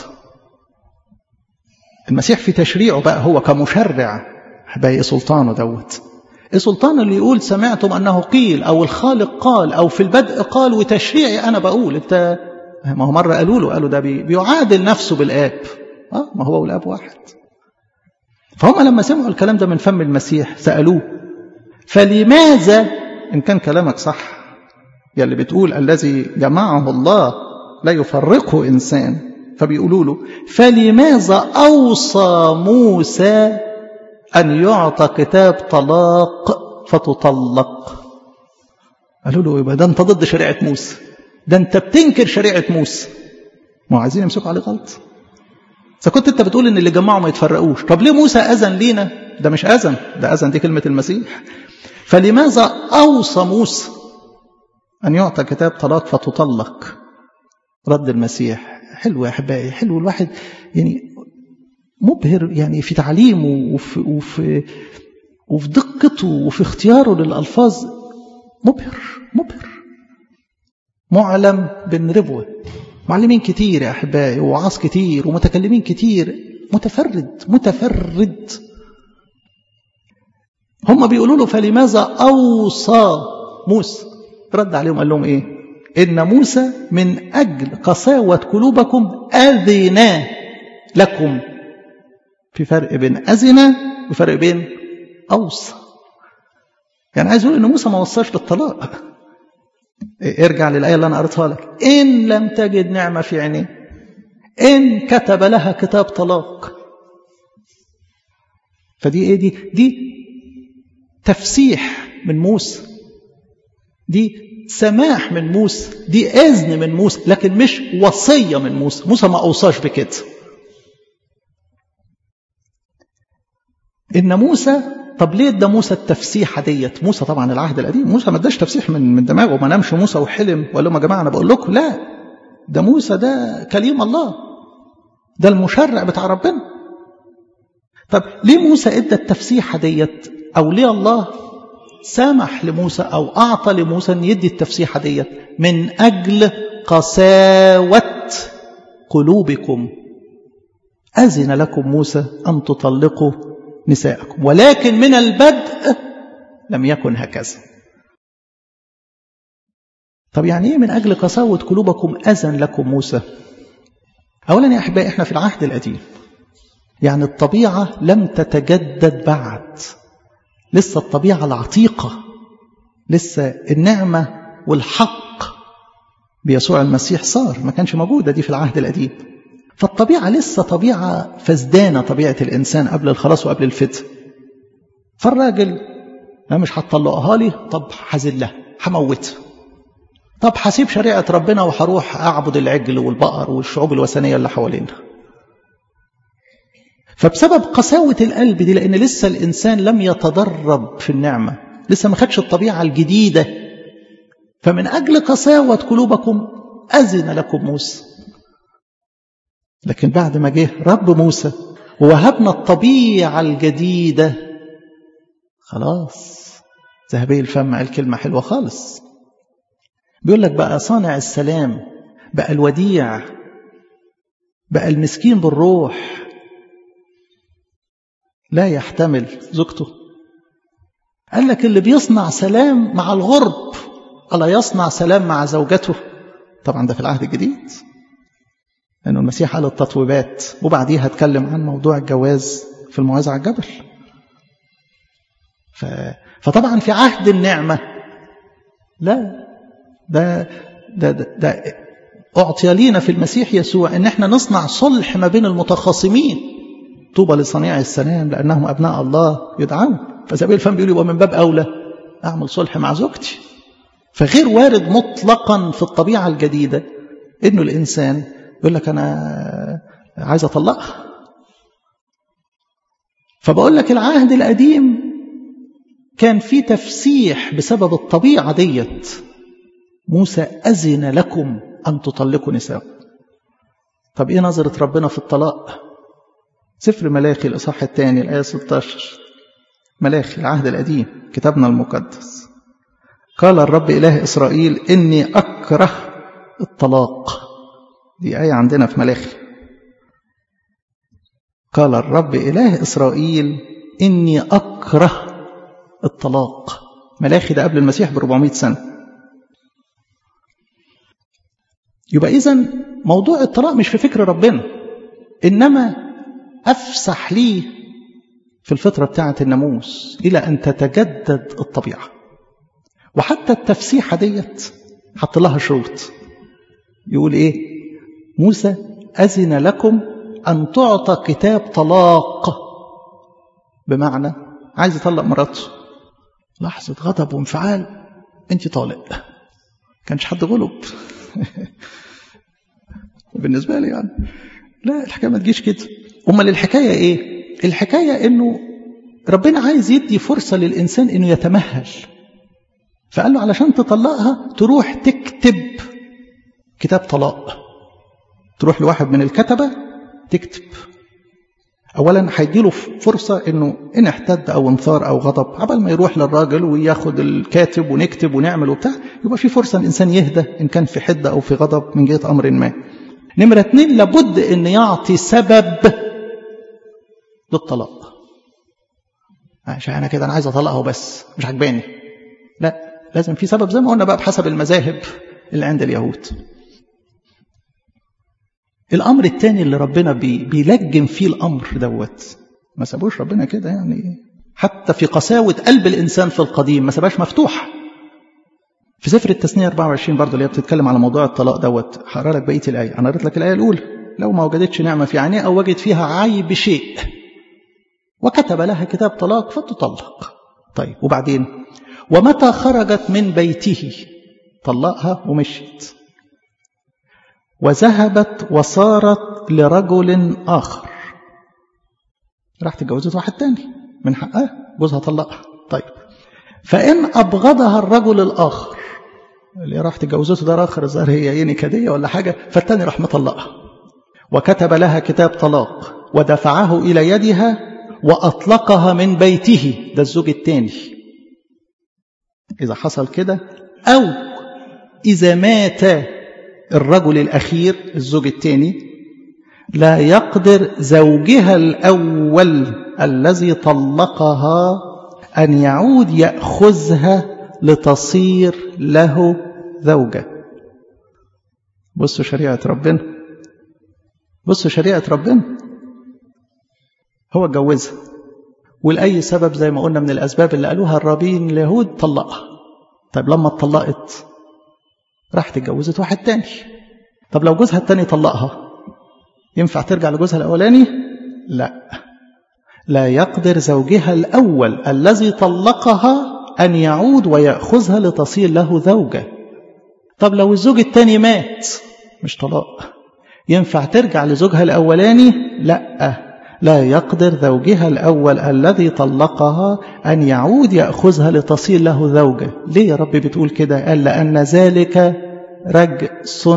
المسيح في تشريعه بقى هو كمشرع باقي سلطانه دوت السلطان اللي يقول سمعتم انه قيل او الخالق قال او في البدء قال وتشريعي انا بقول انت ما هو مره قالوا له قالوا ده بيعادل نفسه بالاب اه ما هو والاب واحد فهم لما سمعوا الكلام ده من فم المسيح سالوه فلماذا ان كان كلامك صح يا اللي بتقول الذي جمعه الله لا يفرقه انسان فبيقولوا له فلماذا اوصى موسى ان يعطى كتاب طلاق فتطلق قالوا له يبقى ده انت ضد شريعه موسى ده انت بتنكر شريعه موسى ما عايزين يمسكوا عليه غلط إذا كنت أنت بتقول إن اللي جمعوا ما يتفرقوش طب ليه موسى أذن لينا ده مش أذن ده أذن دي كلمة المسيح فلماذا أوصى موسى أن يعطى كتاب طلاق فتطلق رد المسيح حلو يا أحبائي حلو الواحد يعني مبهر يعني في تعليمه وفي, وفي, وفي دقته وفي اختياره للألفاظ مبهر مبهر معلم بالربوة معلمين كتير يا أحبائي ووعاظ كتير ومتكلمين كتير متفرد متفرد هم بيقولوا له فلماذا أوصى موسى رد عليهم قال لهم إيه إن موسى من أجل قساوة قلوبكم أذن لكم في فرق بين أذن وفرق بين أوصى يعني عايز يقول إن موسى ما وصاش بالطلاق ارجع للآية اللي أنا قريتها لك إن لم تجد نعمة في عينيه إن كتب لها كتاب طلاق فدي إيه دي دي تفسيح من موسى دي سماح من موسى دي إذن من موسى لكن مش وصية من موسى موسى ما أوصاش بكده إن موسى طب ليه ادى موسى التفسيحه ديت موسى طبعا العهد القديم موسى ما اداش تفسيح من من دماغه ما نامش موسى وحلم وقال لهم يا جماعه انا بقول لكم لا ده موسى ده كليم الله ده المشرع بتاع ربنا طب ليه موسى ادى التفسيحه ديت او ليه الله سامح لموسى او اعطى لموسى ان يدي التفسيحه ديت من اجل قساوه قلوبكم اذن لكم موسى ان تطلقوا نساءكم ولكن من البدء لم يكن هكذا طب يعني ايه من اجل قساوه قلوبكم اذن لكم موسى اولا يا احبائي احنا في العهد القديم يعني الطبيعه لم تتجدد بعد لسه الطبيعه العتيقه لسه النعمه والحق بيسوع المسيح صار ما كانش موجوده دي في العهد القديم فالطبيعة لسه طبيعة فزدانة طبيعة الإنسان قبل الخلاص وقبل الفتن فالراجل لا مش هتطلقها لي طب هذلها هموتها طب هسيب شريعة ربنا وهروح أعبد العجل والبقر والشعوب الوثنية اللي حوالينا فبسبب قساوة القلب دي لأن لسه الإنسان لم يتدرب في النعمة لسه ما خدش الطبيعة الجديدة فمن أجل قساوة قلوبكم أذن لكم موسى لكن بعد ما جه رب موسى ووهبنا الطبيعة الجديدة خلاص ذهبي الفم قال كلمة حلوة خالص بيقول لك بقى صانع السلام بقى الوديع بقى المسكين بالروح لا يحتمل زوجته قال لك اللي بيصنع سلام مع الغرب ألا يصنع سلام مع زوجته طبعا ده في العهد الجديد لأنه المسيح قال التطويبات وبعديها اتكلم عن موضوع الجواز في الموعظة على الجبل ف... فطبعا في عهد النعمة لا ده ده, ده, ده أعطي لينا في المسيح يسوع إن احنا نصنع صلح ما بين المتخاصمين طوبى لصنيع السلام لأنهم أبناء الله يدعون فسبيل الفم بيقول يبقى من باب أولى أعمل صلح مع زوجتي فغير وارد مطلقا في الطبيعة الجديدة إنه الإنسان يقول لك أنا عايز أطلقها فبقول لك العهد القديم كان في تفسيح بسبب الطبيعة ديت موسى أذن لكم أن تطلقوا نساء طب إيه نظرة ربنا في الطلاق سفر ملاخي الإصحاح الثاني الآية 16 ملاخي العهد القديم كتابنا المقدس قال الرب إله إسرائيل إني أكره الطلاق دي آية عندنا في ملاخي قال الرب إله إسرائيل إني أكره الطلاق ملاخي ده قبل المسيح ب 400 سنة يبقى إذا موضوع الطلاق مش في فكر ربنا إنما أفسح ليه في الفترة بتاعة الناموس إلى أن تتجدد الطبيعة وحتى التفسيحة ديت حط لها شروط يقول إيه موسى أذن لكم أن تعطى كتاب طلاق بمعنى عايز يطلق مراته لحظة غضب وانفعال انت طالق كانش حد غلب بالنسبة لي يعني لا الحكاية ما تجيش كده أمال الحكاية إيه الحكاية إنه ربنا عايز يدي فرصة للإنسان إنه يتمهل فقال له علشان تطلقها تروح تكتب كتاب طلاق تروح لواحد من الكتبة تكتب اولا هيديله فرصه انه ان احتد او انثار او غضب عبال ما يروح للراجل وياخد الكاتب ونكتب ونعمل وبتاع يبقى في فرصه الانسان يهدى ان كان في حده او في غضب من جهه امر ما نمره اتنين لابد ان يعطي سبب للطلاق عشان انا كده انا عايز اطلقها وبس مش عجباني لا لازم في سبب زي ما قلنا بقى بحسب المذاهب اللي عند اليهود الامر الثاني اللي ربنا بي بيلجم فيه الامر دوت ما سابوش ربنا كده يعني حتى في قساوه قلب الانسان في القديم ما سابهاش مفتوح في سفر التثنيه 24 برضه اللي هي بتتكلم على موضوع الطلاق دوت هقرا لك بقيه الايه انا قريت لك الايه الاولى لو ما وجدتش نعمه في عينيه او وجد فيها عيب شيء وكتب لها كتاب طلاق فتطلق طيب وبعدين ومتى خرجت من بيته طلقها ومشيت وذهبت وصارت لرجل آخر راحت اتجوزت واحد تاني من حقها جوزها طلقها طيب فإن أبغضها الرجل الآخر اللي راحت اتجوزته ده آخر الظاهر هي ايه نكدية ولا حاجة فالتاني راح مطلقها وكتب لها كتاب طلاق ودفعه إلى يدها وأطلقها من بيته ده الزوج التاني إذا حصل كده أو إذا مات الرجل الأخير الزوج الثاني لا يقدر زوجها الأول الذي طلقها أن يعود يأخذها لتصير له زوجة بصوا شريعة ربنا بصوا شريعة ربنا هو اتجوزها ولأي سبب زي ما قلنا من الأسباب اللي قالوها الرابين اليهود طلقها طيب لما اتطلقت راحت اتجوزت واحد تاني طب لو جوزها التاني طلقها ينفع ترجع لجوزها الأولاني لا لا يقدر زوجها الأول الذي طلقها أن يعود ويأخذها لتصير له زوجة طب لو الزوج التاني مات مش طلاق ينفع ترجع لزوجها الأولاني لا لا يقدر زوجها الأول الذي طلقها أن يعود يأخذها لتصير له زوجة ليه يا رب بتقول كده قال لأن ذلك رجس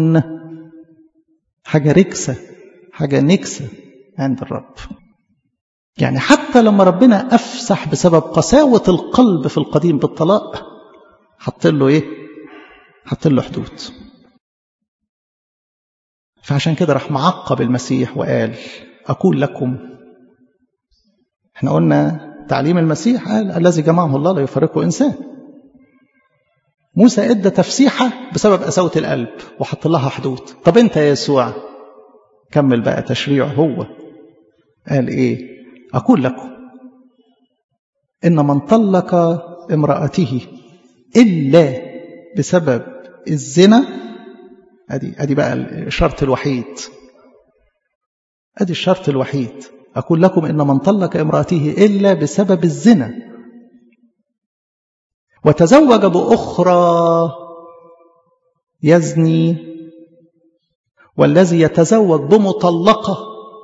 حاجة ركسة حاجة نكسة عند الرب يعني حتى لما ربنا أفسح بسبب قساوة القلب في القديم بالطلاق حط له إيه حط له حدود فعشان كده راح معقب المسيح وقال أقول لكم احنا قلنا تعليم المسيح قال الذي جمعه الله لا يفرقه إنسان موسى ادى تفسيحة بسبب قساوة القلب وحط لها حدود طب انت يا يسوع كمل بقى تشريعه هو قال ايه اقول لكم ان من طلق امرأته الا بسبب الزنا ادي ادي بقى الشرط الوحيد ادي الشرط الوحيد اقول لكم ان من طلق امرأته الا بسبب الزنا وتزوج بأخرى يزني والذي يتزوج بمطلقة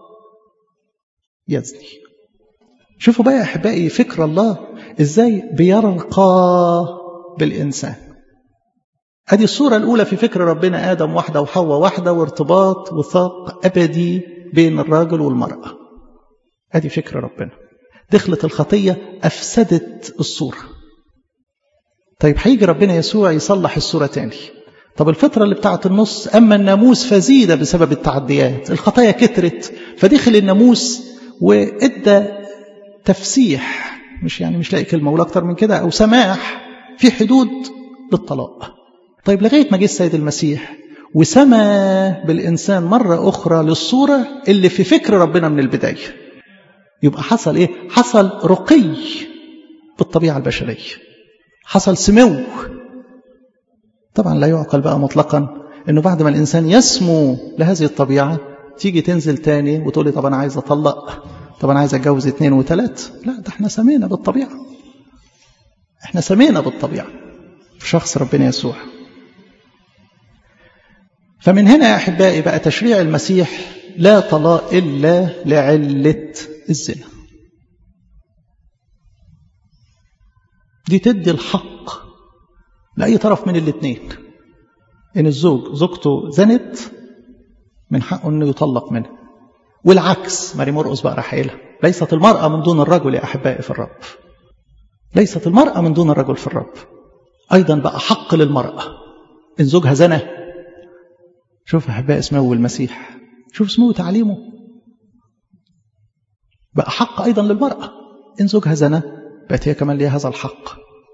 يزني شوفوا بقى يا أحبائي فكر الله إزاي بيرقى بالإنسان هذه الصورة الأولى في فكر ربنا آدم واحدة وحواء واحدة وارتباط وثاق أبدي بين الراجل والمرأة هذه فكر ربنا دخلت الخطية أفسدت الصورة طيب هيجي ربنا يسوع يصلح الصورة تاني طب الفترة اللي بتاعت النص أما الناموس فزيد بسبب التعديات الخطايا كترت فدخل الناموس وإدى تفسيح مش يعني مش لاقي كلمة ولا أكتر من كده أو سماح في حدود للطلاق طيب لغاية ما جه السيد المسيح وسمى بالإنسان مرة أخرى للصورة اللي في فكر ربنا من البداية يبقى حصل إيه؟ حصل رقي بالطبيعة البشرية حصل سمو طبعا لا يعقل بقى مطلقا انه بعد ما الانسان يسمو لهذه الطبيعه تيجي تنزل تاني وتقول لي طب انا عايز اطلق طب انا عايز اتجوز اثنين وثلاث لا ده احنا سمينا بالطبيعه احنا سمينا بالطبيعه في شخص ربنا يسوع فمن هنا يا احبائي بقى تشريع المسيح لا طلاق الا لعله الزنا دي تدي الحق لأي طرف من الاثنين إن الزوج زوجته زنت من حقه إنه يطلق منها والعكس ماري مرقس بقى راح قايلها ليست المرأة من دون الرجل يا أحبائي في الرب ليست المرأة من دون الرجل في الرب أيضا بقى حق للمرأة إن زوجها زنى شوف يا أحبائي سمو المسيح شوف سمو تعليمه بقى حق أيضا للمرأة إن زوجها زنى بقت هي كمان ليها هذا الحق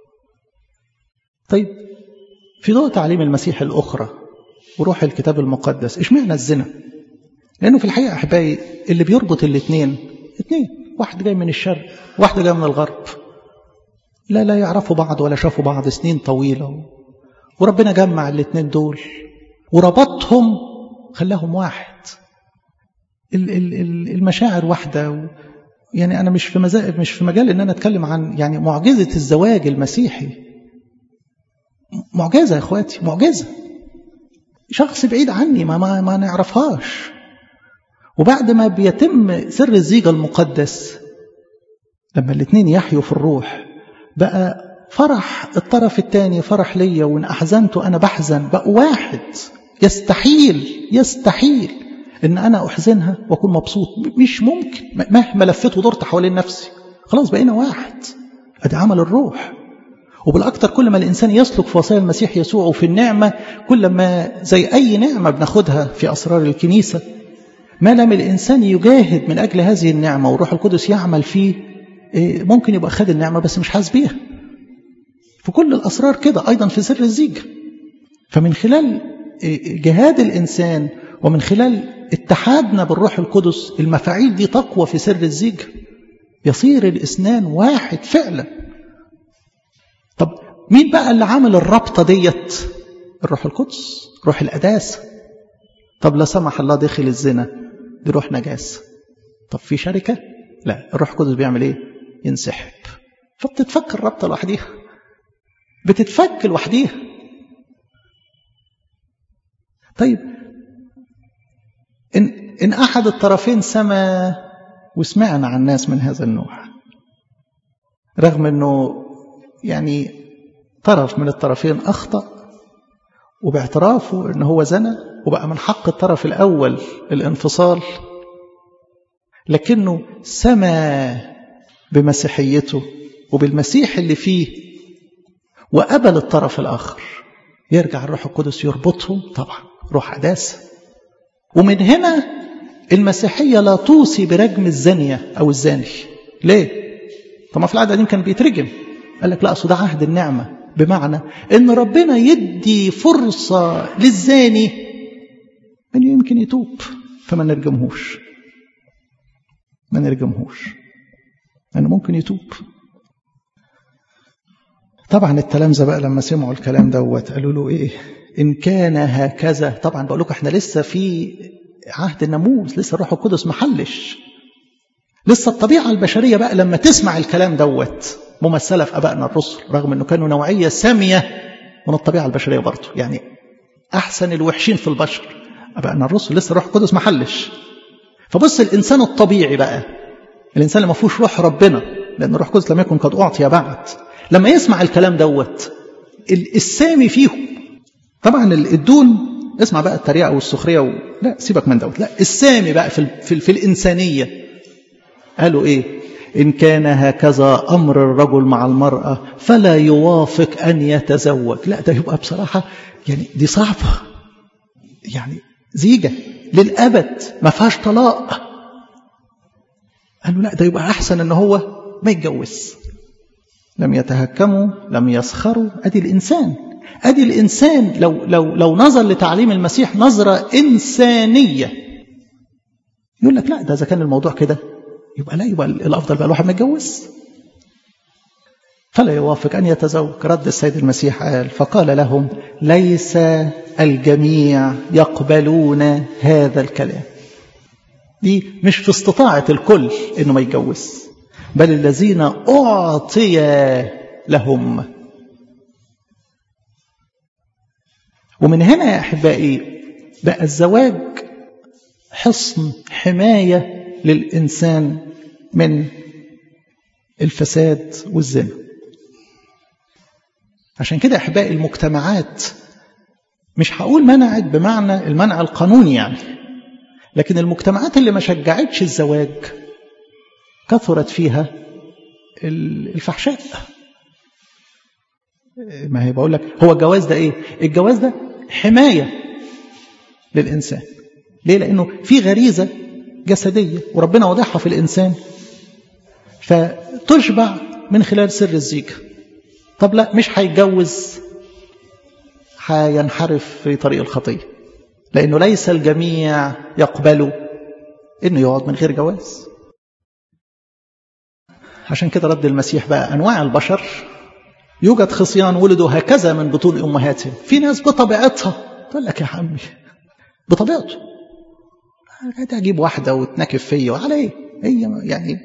طيب في ضوء تعليم المسيح الأخرى وروح الكتاب المقدس إيش معنى الزنا لأنه في الحقيقة أحبائي اللي بيربط الاثنين اثنين واحد جاي من الشرق واحد جاي من الغرب لا لا يعرفوا بعض ولا شافوا بعض سنين طويلة وربنا جمع الاثنين دول وربطهم خلاهم واحد المشاعر واحدة يعني أنا مش في مزاج مش في مجال إن أنا أتكلم عن يعني معجزة الزواج المسيحي معجزة يا إخواتي معجزة شخص بعيد عني ما ما, ما نعرفهاش وبعد ما بيتم سر الزيجة المقدس لما الاثنين يحيوا في الروح بقى فرح الطرف الثاني فرح ليا وإن أحزنت أنا بحزن بقى واحد يستحيل يستحيل ان انا احزنها واكون مبسوط مش ممكن مهما لفيت ودرت حوالين نفسي خلاص بقينا واحد ادي عمل الروح وبالاكثر كل ما الانسان يسلك في وصايا المسيح يسوع وفي النعمه كل ما زي اي نعمه بناخدها في اسرار الكنيسه ما لم الانسان يجاهد من اجل هذه النعمه والروح القدس يعمل فيه ممكن يبقى خد النعمه بس مش حاسس بيها في كل الاسرار كده ايضا في سر الزيجه فمن خلال جهاد الانسان ومن خلال اتحادنا بالروح القدس المفاعيل دي تقوى في سر الزيج يصير الاسنان واحد فعلا طب مين بقى اللي عمل الرابطه ديت الروح القدس روح القداسه طب لا سمح الله دخل الزنا دي روح نجاسه طب في شركه لا الروح القدس بيعمل ايه ينسحب فبتتفك الرابطه لوحديها بتتفك لوحديها طيب إن, إن أحد الطرفين سما وسمعنا عن ناس من هذا النوع رغم أنه يعني طرف من الطرفين أخطأ وباعترافه أنه هو زنى وبقى من حق الطرف الأول الانفصال لكنه سما بمسيحيته وبالمسيح اللي فيه وقبل الطرف الآخر يرجع الروح القدس يربطهم طبعا روح قداسه ومن هنا المسيحية لا توصي برجم الزانية أو الزاني ليه؟ طب ما في العهد القديم كان بيترجم قال لك لا اصل ده عهد النعمه بمعنى ان ربنا يدي فرصه للزاني انه يمكن يتوب فما نرجمهوش ما نرجمهوش انه ممكن يتوب طبعا التلامذه بقى لما سمعوا الكلام دوت قالوا له ايه ان كان هكذا طبعا بقول لكم احنا لسه في عهد الناموس لسه الروح القدس محلش لسه الطبيعه البشريه بقى لما تسمع الكلام دوت ممثله في ابائنا الرسل رغم انه كانوا نوعيه ساميه من الطبيعه البشريه برضه يعني احسن الوحشين في البشر ابائنا الرسل لسه الروح القدس محلش فبص الانسان الطبيعي بقى الانسان اللي ما فيهوش روح ربنا لان الروح القدس لم يكن قد اعطي بعد لما يسمع الكلام دوت السامي فيهم طبعا الدون اسمع بقى التريقه والسخريه و... لا سيبك من دوت لا السامي بقى في, ال... في, ال... في الانسانيه قالوا ايه ان كان هكذا امر الرجل مع المراه فلا يوافق ان يتزوج لا ده يبقى بصراحه يعني دي صعبه يعني زيجه للابد ما فيهاش طلاق قالوا لا ده يبقى احسن ان هو ما يتجوز لم يتهكموا لم يسخروا ادي الانسان ادي الانسان لو لو لو نظر لتعليم المسيح نظره انسانيه يقول لك لا ده اذا كان الموضوع كده يبقى لا يبقى الافضل بقى الواحد ما يتجوز فلا يوافق ان يتزوج رد السيد المسيح قال فقال لهم ليس الجميع يقبلون هذا الكلام دي مش في استطاعه الكل انه ما يتجوز بل الذين اعطي لهم ومن هنا يا احبائي بقى الزواج حصن حمايه للانسان من الفساد والزنا عشان كده احبائي المجتمعات مش هقول منعت بمعنى المنع القانوني يعني لكن المجتمعات اللي ما شجعتش الزواج كثرت فيها الفحشاء ما هي بقول لك هو الجواز ده ايه الجواز ده حمايه للانسان ليه لانه في غريزه جسديه وربنا واضحها في الانسان فتشبع من خلال سر الزيجه طب لا مش هيتجوز هينحرف في طريق الخطيه لانه ليس الجميع يقبلوا انه يقعد من غير جواز عشان كده رد المسيح بقى انواع البشر يوجد خصيان ولدوا هكذا من بطون امهاتهم في ناس بطبيعتها تقول لك يا عمي بطبيعته اجيب واحده وتنكف فيا وعلى ايه هي يعني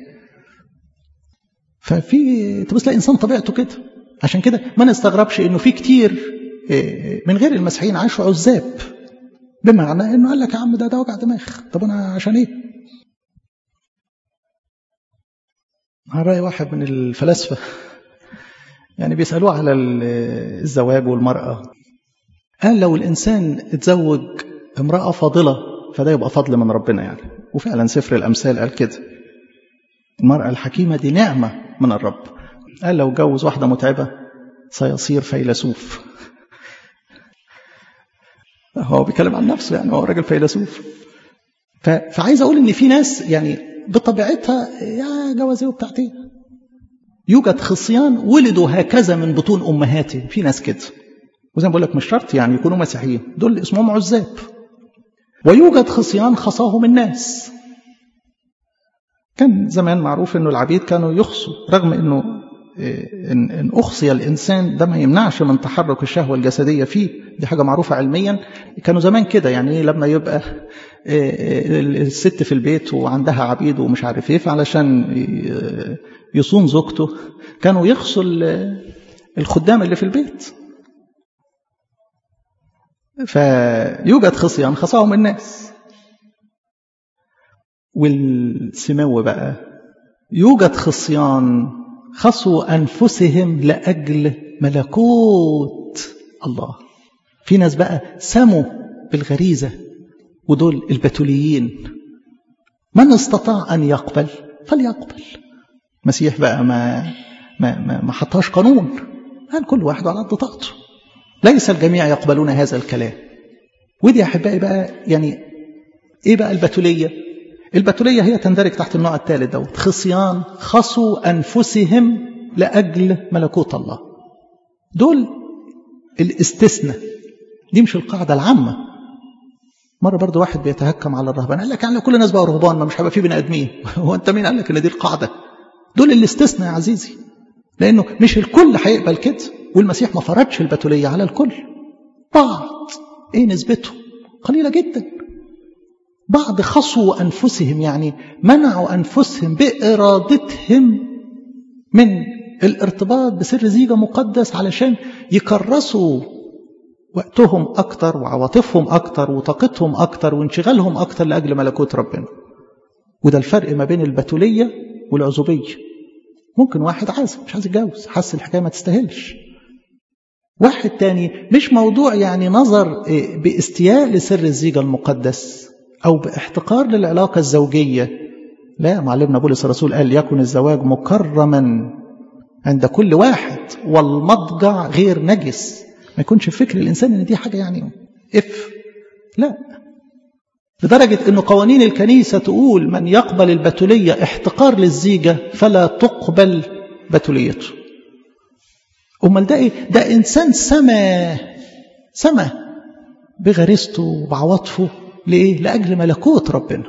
ففي تبص تلاقي انسان طبيعته كده عشان كده ما نستغربش انه في كتير من غير المسيحيين عاشوا عزاب بمعنى انه قال لك يا عم ده ده وجع دماغ طب انا عشان ايه على رأي واحد من الفلاسفة يعني بيسألوه على الزواج والمرأة قال لو الإنسان اتزوج امرأة فاضلة فده يبقى فضل من ربنا يعني وفعلا سفر الأمثال قال كده المرأة الحكيمة دي نعمة من الرب قال لو جوز واحدة متعبة سيصير فيلسوف هو بيتكلم عن نفسه يعني هو راجل فيلسوف فعايز أقول إن في ناس يعني بطبيعتها يا جوازيه وبتاعتي يوجد خصيان ولدوا هكذا من بطون امهاتهم في ناس كده وزي ما بقول لك مش شرط يعني يكونوا مسيحيين دول اسمهم عزاب ويوجد خصيان خصاهم الناس كان زمان معروف انه العبيد كانوا يخصوا رغم انه إن, إن أخصي الإنسان ده ما يمنعش من تحرك الشهوة الجسدية فيه دي حاجة معروفة علميا كانوا زمان كده يعني لما يبقى الست في البيت وعندها عبيد ومش عارف ايه فعلشان يصون زوجته كانوا يخصوا الخدام اللي في البيت فيوجد خصيان خصاهم الناس والسمو بقى يوجد خصيان خصوا أنفسهم لأجل ملكوت الله في ناس بقى سموا بالغريزة ودول البتوليين من استطاع أن يقبل فليقبل مسيح بقى ما ما ما, ما حطاش قانون قال كل واحد على قد طاقته ليس الجميع يقبلون هذا الكلام ودي يا احبائي بقى يعني ايه بقى البتوليه البتولية هي تندرج تحت النوع الثالث دوت خصيان خصوا أنفسهم لأجل ملكوت الله دول الاستثناء دي مش القاعدة العامة مرة برضو واحد بيتهكم على الرهبان قال لك يعني كل الناس بقى رهبان ما مش هيبقى فيه بني آدمين هو أنت مين قال لك إن دي القاعدة دول الاستثناء يا عزيزي لأنه مش الكل هيقبل كده والمسيح ما فرضش البتولية على الكل بعض إيه نسبته قليلة جدا بعض خصوا أنفسهم يعني منعوا أنفسهم بإرادتهم من الارتباط بسر زيجة مقدس علشان يكرسوا وقتهم أكتر وعواطفهم أكتر وطاقتهم أكتر وانشغالهم أكتر لأجل ملكوت ربنا وده الفرق ما بين البتولية والعزوبية ممكن واحد عايز مش عايز يتجوز حس الحكاية ما تستاهلش واحد تاني مش موضوع يعني نظر باستياء لسر الزيجة المقدس أو باحتقار للعلاقة الزوجية لا معلمنا بولس الرسول قال يكن الزواج مكرما عند كل واحد والمضجع غير نجس ما يكونش في فكر الإنسان إن دي حاجة يعني إف لا لدرجة أن قوانين الكنيسة تقول من يقبل البتولية احتقار للزيجة فلا تقبل بتوليته أمال ده إيه؟ ده إنسان سما سما بغريزته وبعواطفه لإيه؟ لأجل ملكوت ربنا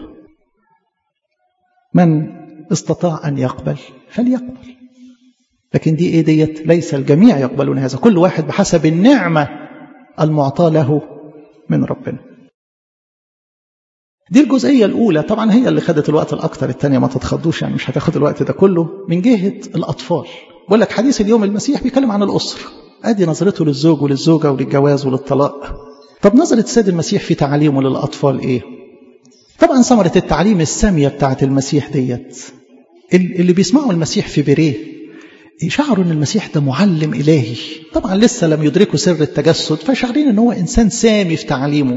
من استطاع أن يقبل فليقبل لكن دي إيه ديت ليس الجميع يقبلون هذا كل واحد بحسب النعمة المعطاة له من ربنا دي الجزئية الأولى طبعا هي اللي خدت الوقت الأكثر الثانية ما تتخضوش يعني مش هتاخد الوقت ده كله من جهة الأطفال بقول لك حديث اليوم المسيح بيتكلم عن الأسرة أدي نظرته للزوج وللزوجة وللجواز وللطلاق طب نظرة السيد المسيح في تعليمه للأطفال إيه طبعا ثمرة التعليم السامية بتاعت المسيح ديت اللي بيسمعوا المسيح في بيريه شعروا ان المسيح ده معلم الهي طبعا لسه لم يدركوا سر التجسد فشعرين ان هو انسان سامي في تعليمه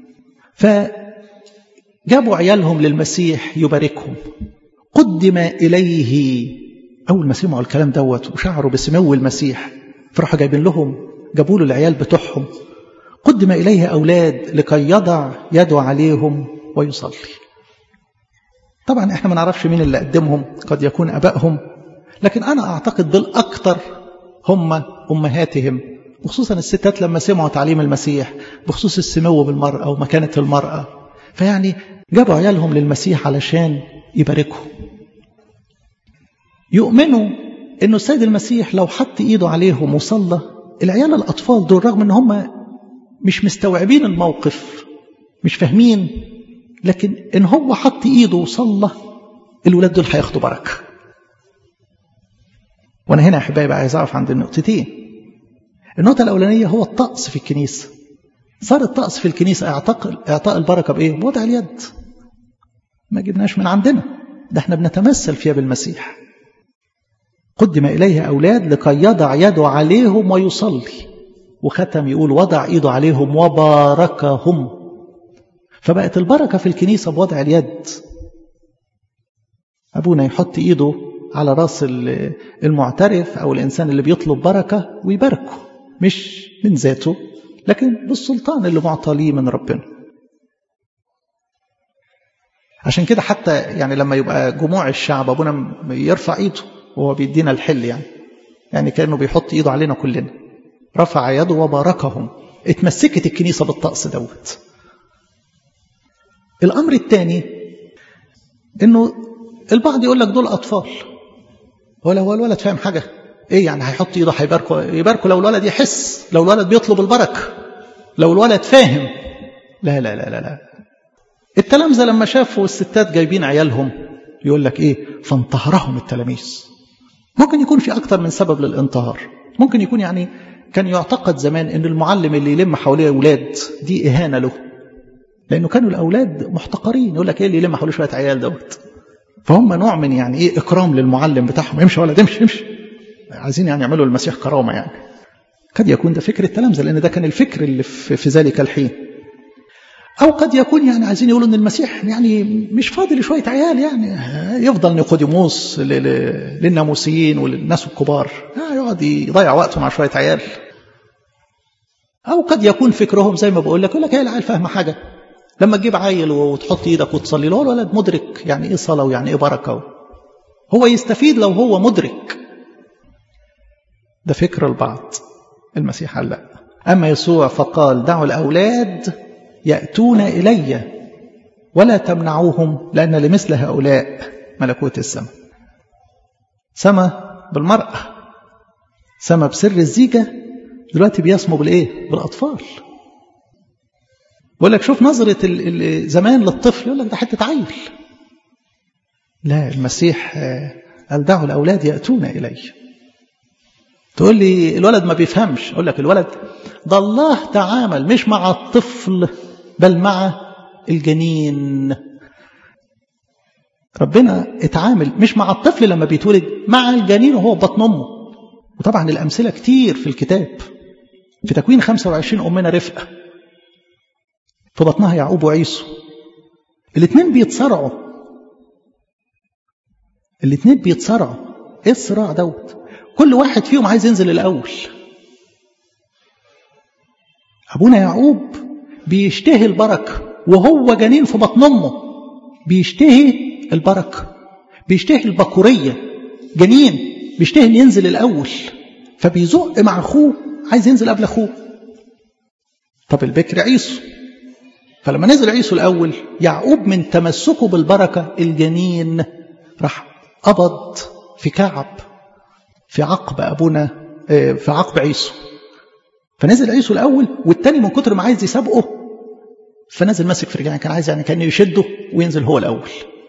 فجابوا عيالهم للمسيح يباركهم قدم اليه اول ما سمعوا الكلام دوت وشعروا بسمو المسيح فراحوا جايبين لهم جابوا له العيال بتوعهم قدم اليه اولاد لكي يضع يده عليهم ويصلي طبعا احنا ما نعرفش مين اللي قدمهم قد يكون ابائهم لكن أنا أعتقد بالأكثر هم أمهاتهم وخصوصا الستات لما سمعوا تعليم المسيح بخصوص السمو بالمرأة ومكانة المرأة فيعني جابوا عيالهم للمسيح علشان يباركوا يؤمنوا أنه السيد المسيح لو حط إيده عليهم وصلى العيال الأطفال دول رغم أن هم مش مستوعبين الموقف مش فاهمين لكن إن هو حط إيده وصلى الولاد دول هياخدوا بركه وانا هنا يا احبائي بقى عايز اقف عند النقطتين النقطه الاولانيه هو الطقس في الكنيسه صار الطقس في الكنيسه اعطاء اعطاء البركه بايه بوضع اليد ما جبناش من عندنا ده احنا بنتمثل فيها بالمسيح قدم اليه اولاد لكي يضع يده عليهم ويصلي وختم يقول وضع ايده عليهم وباركهم فبقت البركه في الكنيسه بوضع اليد ابونا يحط ايده على راس المعترف أو الإنسان اللي بيطلب بركة ويباركه مش من ذاته لكن بالسلطان اللي معطى ليه من ربنا عشان كده حتى يعني لما يبقى جموع الشعب أبونا يرفع إيده وهو بيدينا الحل يعني يعني كأنه بيحط إيده علينا كلنا رفع يده وباركهم اتمسكت الكنيسة بالطقس دوت الأمر الثاني إنه البعض يقول لك دول أطفال ولا هو الولد فاهم حاجة ايه يعني هيحط ايده هيباركوا يباركوا لو الولد يحس لو الولد بيطلب البركة لو الولد فاهم لا لا لا لا لا التلامذة لما شافوا الستات جايبين عيالهم يقول لك ايه فانتهرهم التلاميذ ممكن يكون في اكتر من سبب للانتهار ممكن يكون يعني كان يعتقد زمان ان المعلم اللي يلم حواليه اولاد دي اهانه له لانه كانوا الاولاد محتقرين يقول لك ايه اللي يلم حواليه شويه عيال دوت فهم نوع من يعني ايه اكرام للمعلم بتاعهم امشي ولا امشي امشي عايزين يعني يعملوا المسيح كرامه يعني قد يكون ده فكر التلامذه لان ده كان الفكر اللي في, في ذلك الحين او قد يكون يعني عايزين يقولوا ان المسيح يعني مش فاضي لشويه عيال يعني يفضل نيقوديموس للناموسيين وللناس الكبار يقعد يضيع وقته مع شويه عيال او قد يكون فكرهم زي ما بقول لك يقول لك هي العيال فاهمه حاجه لما تجيب عيل وتحط ايدك وتصلي له الولد مدرك يعني ايه صلاه ويعني ايه بركه هو يستفيد لو هو مدرك ده فكر البعض المسيح قال لا اما يسوع فقال دعوا الاولاد ياتون الي ولا تمنعوهم لان لمثل هؤلاء ملكوت السماء سما بالمراه سما بسر الزيجه دلوقتي بيسموا بالايه بالاطفال بقول لك شوف نظرة زمان للطفل يقول لك ده حتة عيل لا المسيح قال دعوا الأولاد يأتون إلي تقول لي الولد ما بيفهمش أقول لك الولد ده الله تعامل مش مع الطفل بل مع الجنين ربنا اتعامل مش مع الطفل لما بيتولد مع الجنين وهو بطن أمه وطبعا الأمثلة كتير في الكتاب في تكوين 25 أمنا رفقة في بطنها يعقوب وعيسو الاثنين بيتصارعوا الاثنين بيتصارعوا ايه الصراع دوت كل واحد فيهم عايز ينزل الاول ابونا يعقوب بيشتهي البركه وهو جنين في بطن امه بيشتهي البركه بيشتهي البكوريه جنين بيشتهي ان ينزل الاول فبيزق مع اخوه عايز ينزل قبل اخوه طب البكر عيسو فلما نزل عيسو الأول يعقوب من تمسكه بالبركة الجنين راح قبض في كعب في عقب أبونا في عقب عيسو فنزل عيسو الأول والتاني من كتر ما عايز يسابقه فنزل ماسك في رجلين كان عايز يعني كان يشده وينزل هو الأول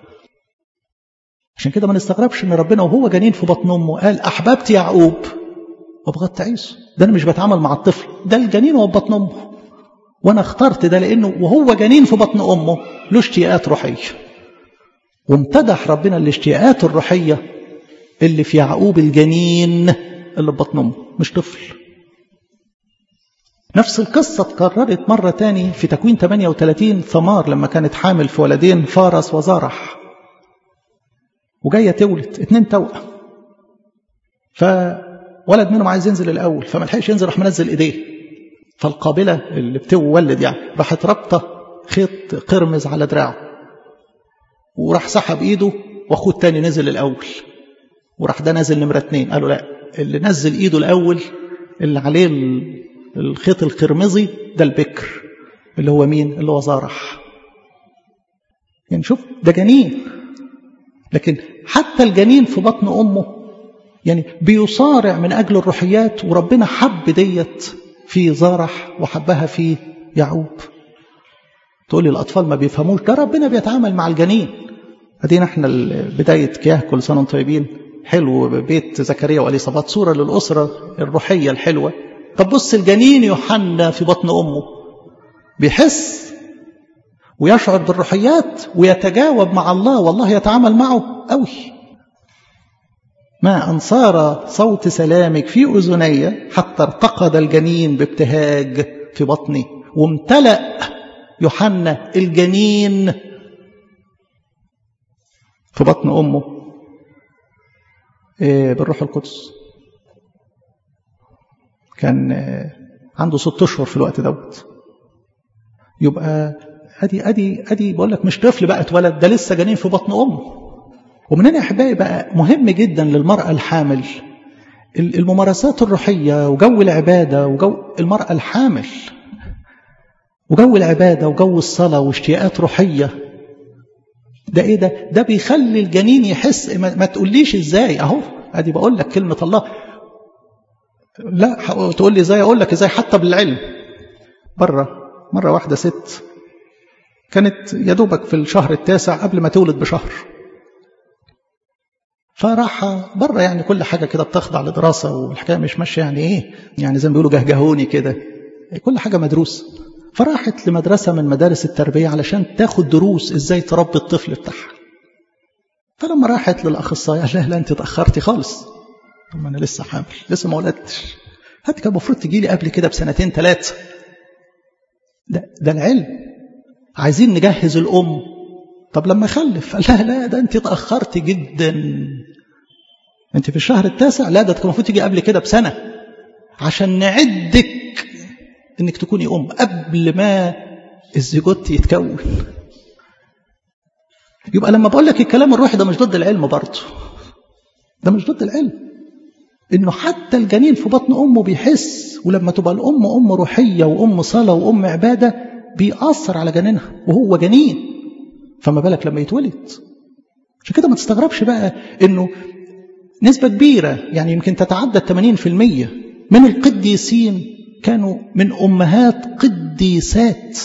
عشان كده ما نستغربش ان ربنا وهو جنين في بطن امه قال احببت يعقوب وبغضت عيسو ده انا مش بتعامل مع الطفل ده الجنين وهو بطن امه وانا اخترت ده لانه وهو جنين في بطن امه له اشتياقات روحيه وامتدح ربنا الاشتياقات الروحيه اللي في يعقوب الجنين اللي في بطن امه مش طفل نفس القصة اتكررت مرة تاني في تكوين 38 ثمار لما كانت حامل في ولدين فارس وزرح وجاية تولد اتنين توأم فولد منهم عايز ينزل الأول فما لحقش ينزل راح منزل إيديه فالقابلة اللي بتولد يعني راحت رابطة خيط قرمز على دراعه وراح سحب ايده واخوه التاني نزل الاول وراح ده نازل نمرة اتنين قالوا لا اللي نزل ايده الاول اللي عليه الخيط القرمزي ده البكر اللي هو مين اللي هو زارح يعني شوف ده جنين لكن حتى الجنين في بطن امه يعني بيصارع من اجل الروحيات وربنا حب ديت في زارح وحبها في يعقوب تقول لي الأطفال ما بيفهموش ده ربنا بيتعامل مع الجنين ادينا احنا بداية كياه كل سنة وانتم طيبين حلو بيت زكريا وأليصابات صورة للأسرة الروحية الحلوة طب بص الجنين يوحنا في بطن أمه بيحس ويشعر بالروحيات ويتجاوب مع الله والله يتعامل معه قوي ما أن صار صوت سلامك في أذني حتى ارتقد الجنين بابتهاج في بطني وامتلأ يوحنا الجنين في بطن أمه بالروح القدس كان عنده ست أشهر في الوقت دوت يبقى ادي ادي ادي بقول لك مش طفل بقى اتولد ده لسه جنين في بطن امه ومن هنا يا احبائي بقى مهم جدا للمراه الحامل الممارسات الروحيه وجو العباده وجو المراه الحامل وجو العباده وجو الصلاه واشتياقات روحيه ده ايه ده ده بيخلي الجنين يحس ما, ما تقوليش ازاي اهو ادي بقول لك كلمه الله لا تقول لي ازاي اقول لك ازاي حتى بالعلم بره مره واحده ست كانت يا دوبك في الشهر التاسع قبل ما تولد بشهر فراح بره يعني كل حاجة كده بتخضع لدراسة والحكاية مش ماشية يعني إيه يعني زي ما بيقولوا جهجهوني كده كل حاجة مدروس فراحت لمدرسة من مدارس التربية علشان تاخد دروس إزاي تربي الطفل بتاعها فلما راحت للأخصائي قال لها لا أنت اتأخرتي خالص طب أنا لسه حامل لسه ما ولدتش هات كان المفروض تجي لي قبل كده بسنتين ثلاثة ده ده العلم عايزين نجهز الأم طب لما خلف قال لها لا ده أنت اتأخرت جدا أنت في الشهر التاسع لا ده كان المفروض تيجي قبل كده بسنة عشان نعدك إنك تكوني أم قبل ما الزيجوت يتكون يبقى لما بقول لك الكلام الروحي ده مش ضد العلم برضه ده مش ضد العلم انه حتى الجنين في بطن امه بيحس ولما تبقى الام ام روحيه وام صلاه وام عباده بيأثر على جنينها وهو جنين فما بالك لما يتولد عشان كده ما تستغربش بقى انه نسبة كبيرة يعني يمكن تتعدى 80% من القديسين كانوا من أمهات قديسات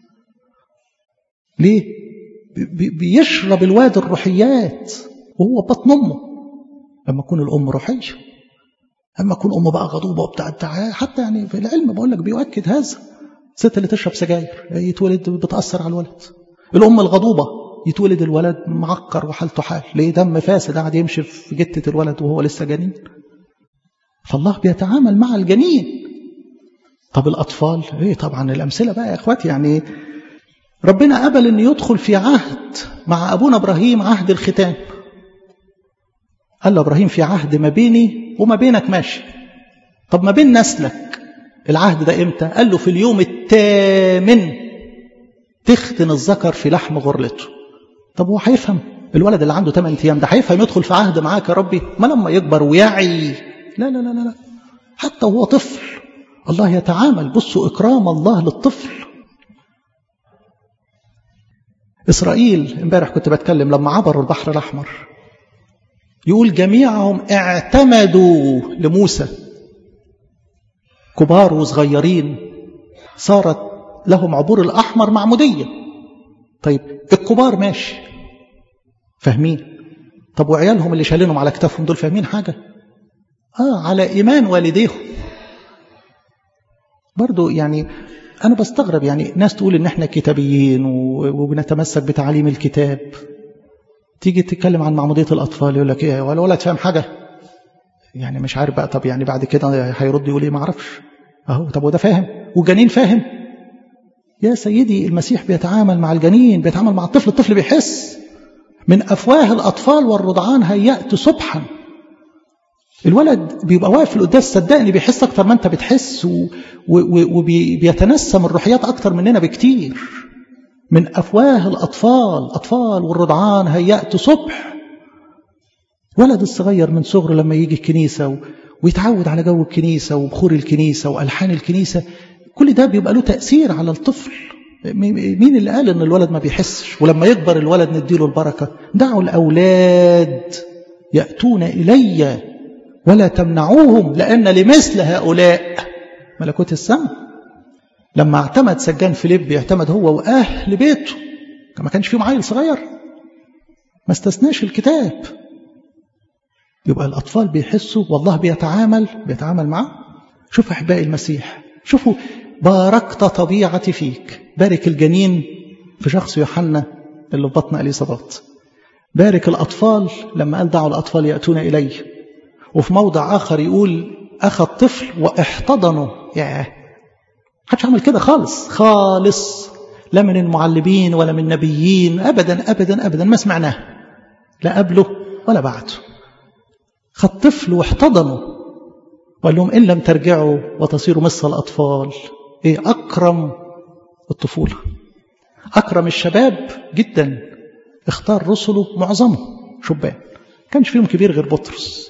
ليه؟ بيشرب الواد الروحيات وهو بطن أمه لما تكون الأم روحية أما تكون أم بقى غضوبة وبتاع بتاع حتى يعني في العلم بقول لك بيؤكد هذا الست اللي تشرب سجاير يتولد بتأثر على الولد الأم الغضوبة يتولد الولد معكر وحالته حال ليه دم فاسد قاعد يمشي في جتة الولد وهو لسه جنين فالله بيتعامل مع الجنين طب الأطفال ايه طبعا الأمثلة بقى يا اخواتي يعني ربنا قبل أن يدخل في عهد مع أبونا إبراهيم عهد الختان قال له إبراهيم في عهد ما بيني وما بينك ماشي طب ما بين نسلك العهد ده امتى قال له في اليوم الثامن تختن الذكر في لحم غرلته طب هو هيفهم الولد اللي عنده 8 ايام ده هيفهم يدخل في عهد معاك يا ربي ما لما يكبر ويعي لا لا لا لا حتى وهو طفل الله يتعامل بصوا اكرام الله للطفل اسرائيل امبارح كنت بتكلم لما عبروا البحر الاحمر يقول جميعهم اعتمدوا لموسى كبار وصغيرين صارت لهم عبور الأحمر معمودية طيب الكبار ماشي فاهمين طب وعيالهم اللي شايلينهم على كتافهم دول فاهمين حاجة آه على إيمان والديهم برضو يعني أنا بستغرب يعني ناس تقول إن إحنا كتابيين وبنتمسك بتعاليم الكتاب تيجي تتكلم عن معمودية الأطفال يقول لك إيه ولا ولد فاهم حاجة يعني مش عارف بقى طب يعني بعد كده هيرد يقول إيه ما أعرفش أهو طب وده فاهم والجنين فاهم يا سيدي المسيح بيتعامل مع الجنين بيتعامل مع الطفل الطفل بيحس من أفواه الأطفال والرضعان هيأت سبحا الولد بيبقى واقف في القداس صدقني بيحس أكتر ما أنت بتحس وبيتنسم الروحيات أكتر مننا بكتير من أفواه الأطفال أطفال والرضعان هيأت صبح ولد الصغير من صغره لما يجي الكنيسة ويتعود على جو الكنيسة وبخور الكنيسة وألحان الكنيسة كل ده بيبقى له تأثير على الطفل مين اللي قال ان الولد ما بيحسش ولما يكبر الولد نديله البركة دعوا الأولاد يأتون إلي ولا تمنعوهم لأن لمثل هؤلاء ملكوت السماء لما اعتمد سجان فيليب يعتمد هو وأهل بيته ما كانش فيهم عيل صغير ما استثناش الكتاب يبقى الأطفال بيحسوا والله بيتعامل بيتعامل معه شوف أحبائي المسيح شوفوا باركت طبيعتي فيك بارك الجنين في شخص يوحنا اللي في بطن اليصابات بارك الأطفال لما قال دعوا الأطفال يأتون إلي وفي موضع آخر يقول أخذ طفل واحتضنه ياه محدش عمل كده خالص خالص لا من المعلمين ولا من النبيين أبدا أبدا أبدا ما سمعناه لا قبله ولا بعده خد طفل واحتضنه وقال لهم إن لم ترجعوا وتصيروا مثل الأطفال إيه أكرم الطفولة أكرم الشباب جدا اختار رسله معظمه شبان كانش فيهم كبير غير بطرس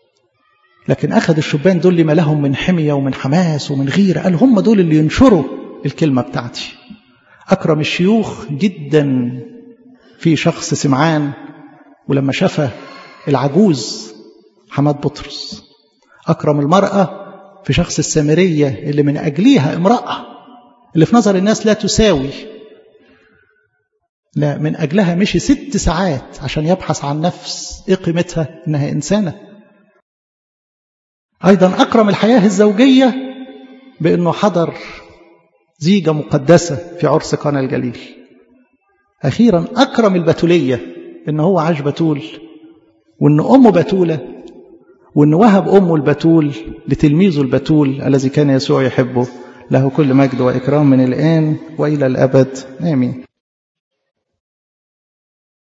لكن أخذ الشبان دول لما لهم من حمية ومن حماس ومن غيرة قال هم دول اللي ينشروا الكلمة بتاعتي أكرم الشيوخ جدا في شخص سمعان ولما شافه العجوز حماد بطرس أكرم المرأة في شخص السامرية اللي من أجليها امرأة اللي في نظر الناس لا تساوي لا من أجلها مشي ست ساعات عشان يبحث عن نفس إيه قيمتها إنها إنسانة أيضا أكرم الحياة الزوجية بأنه حضر زيجة مقدسة في عرس قنا الجليل أخيرا أكرم البتولية إن هو عاش بتول وإن أمه بتولة وإن وهب أمه البتول لتلميذه البتول الذي كان يسوع يحبه له كل مجد وإكرام من الآن وإلى الأبد آمين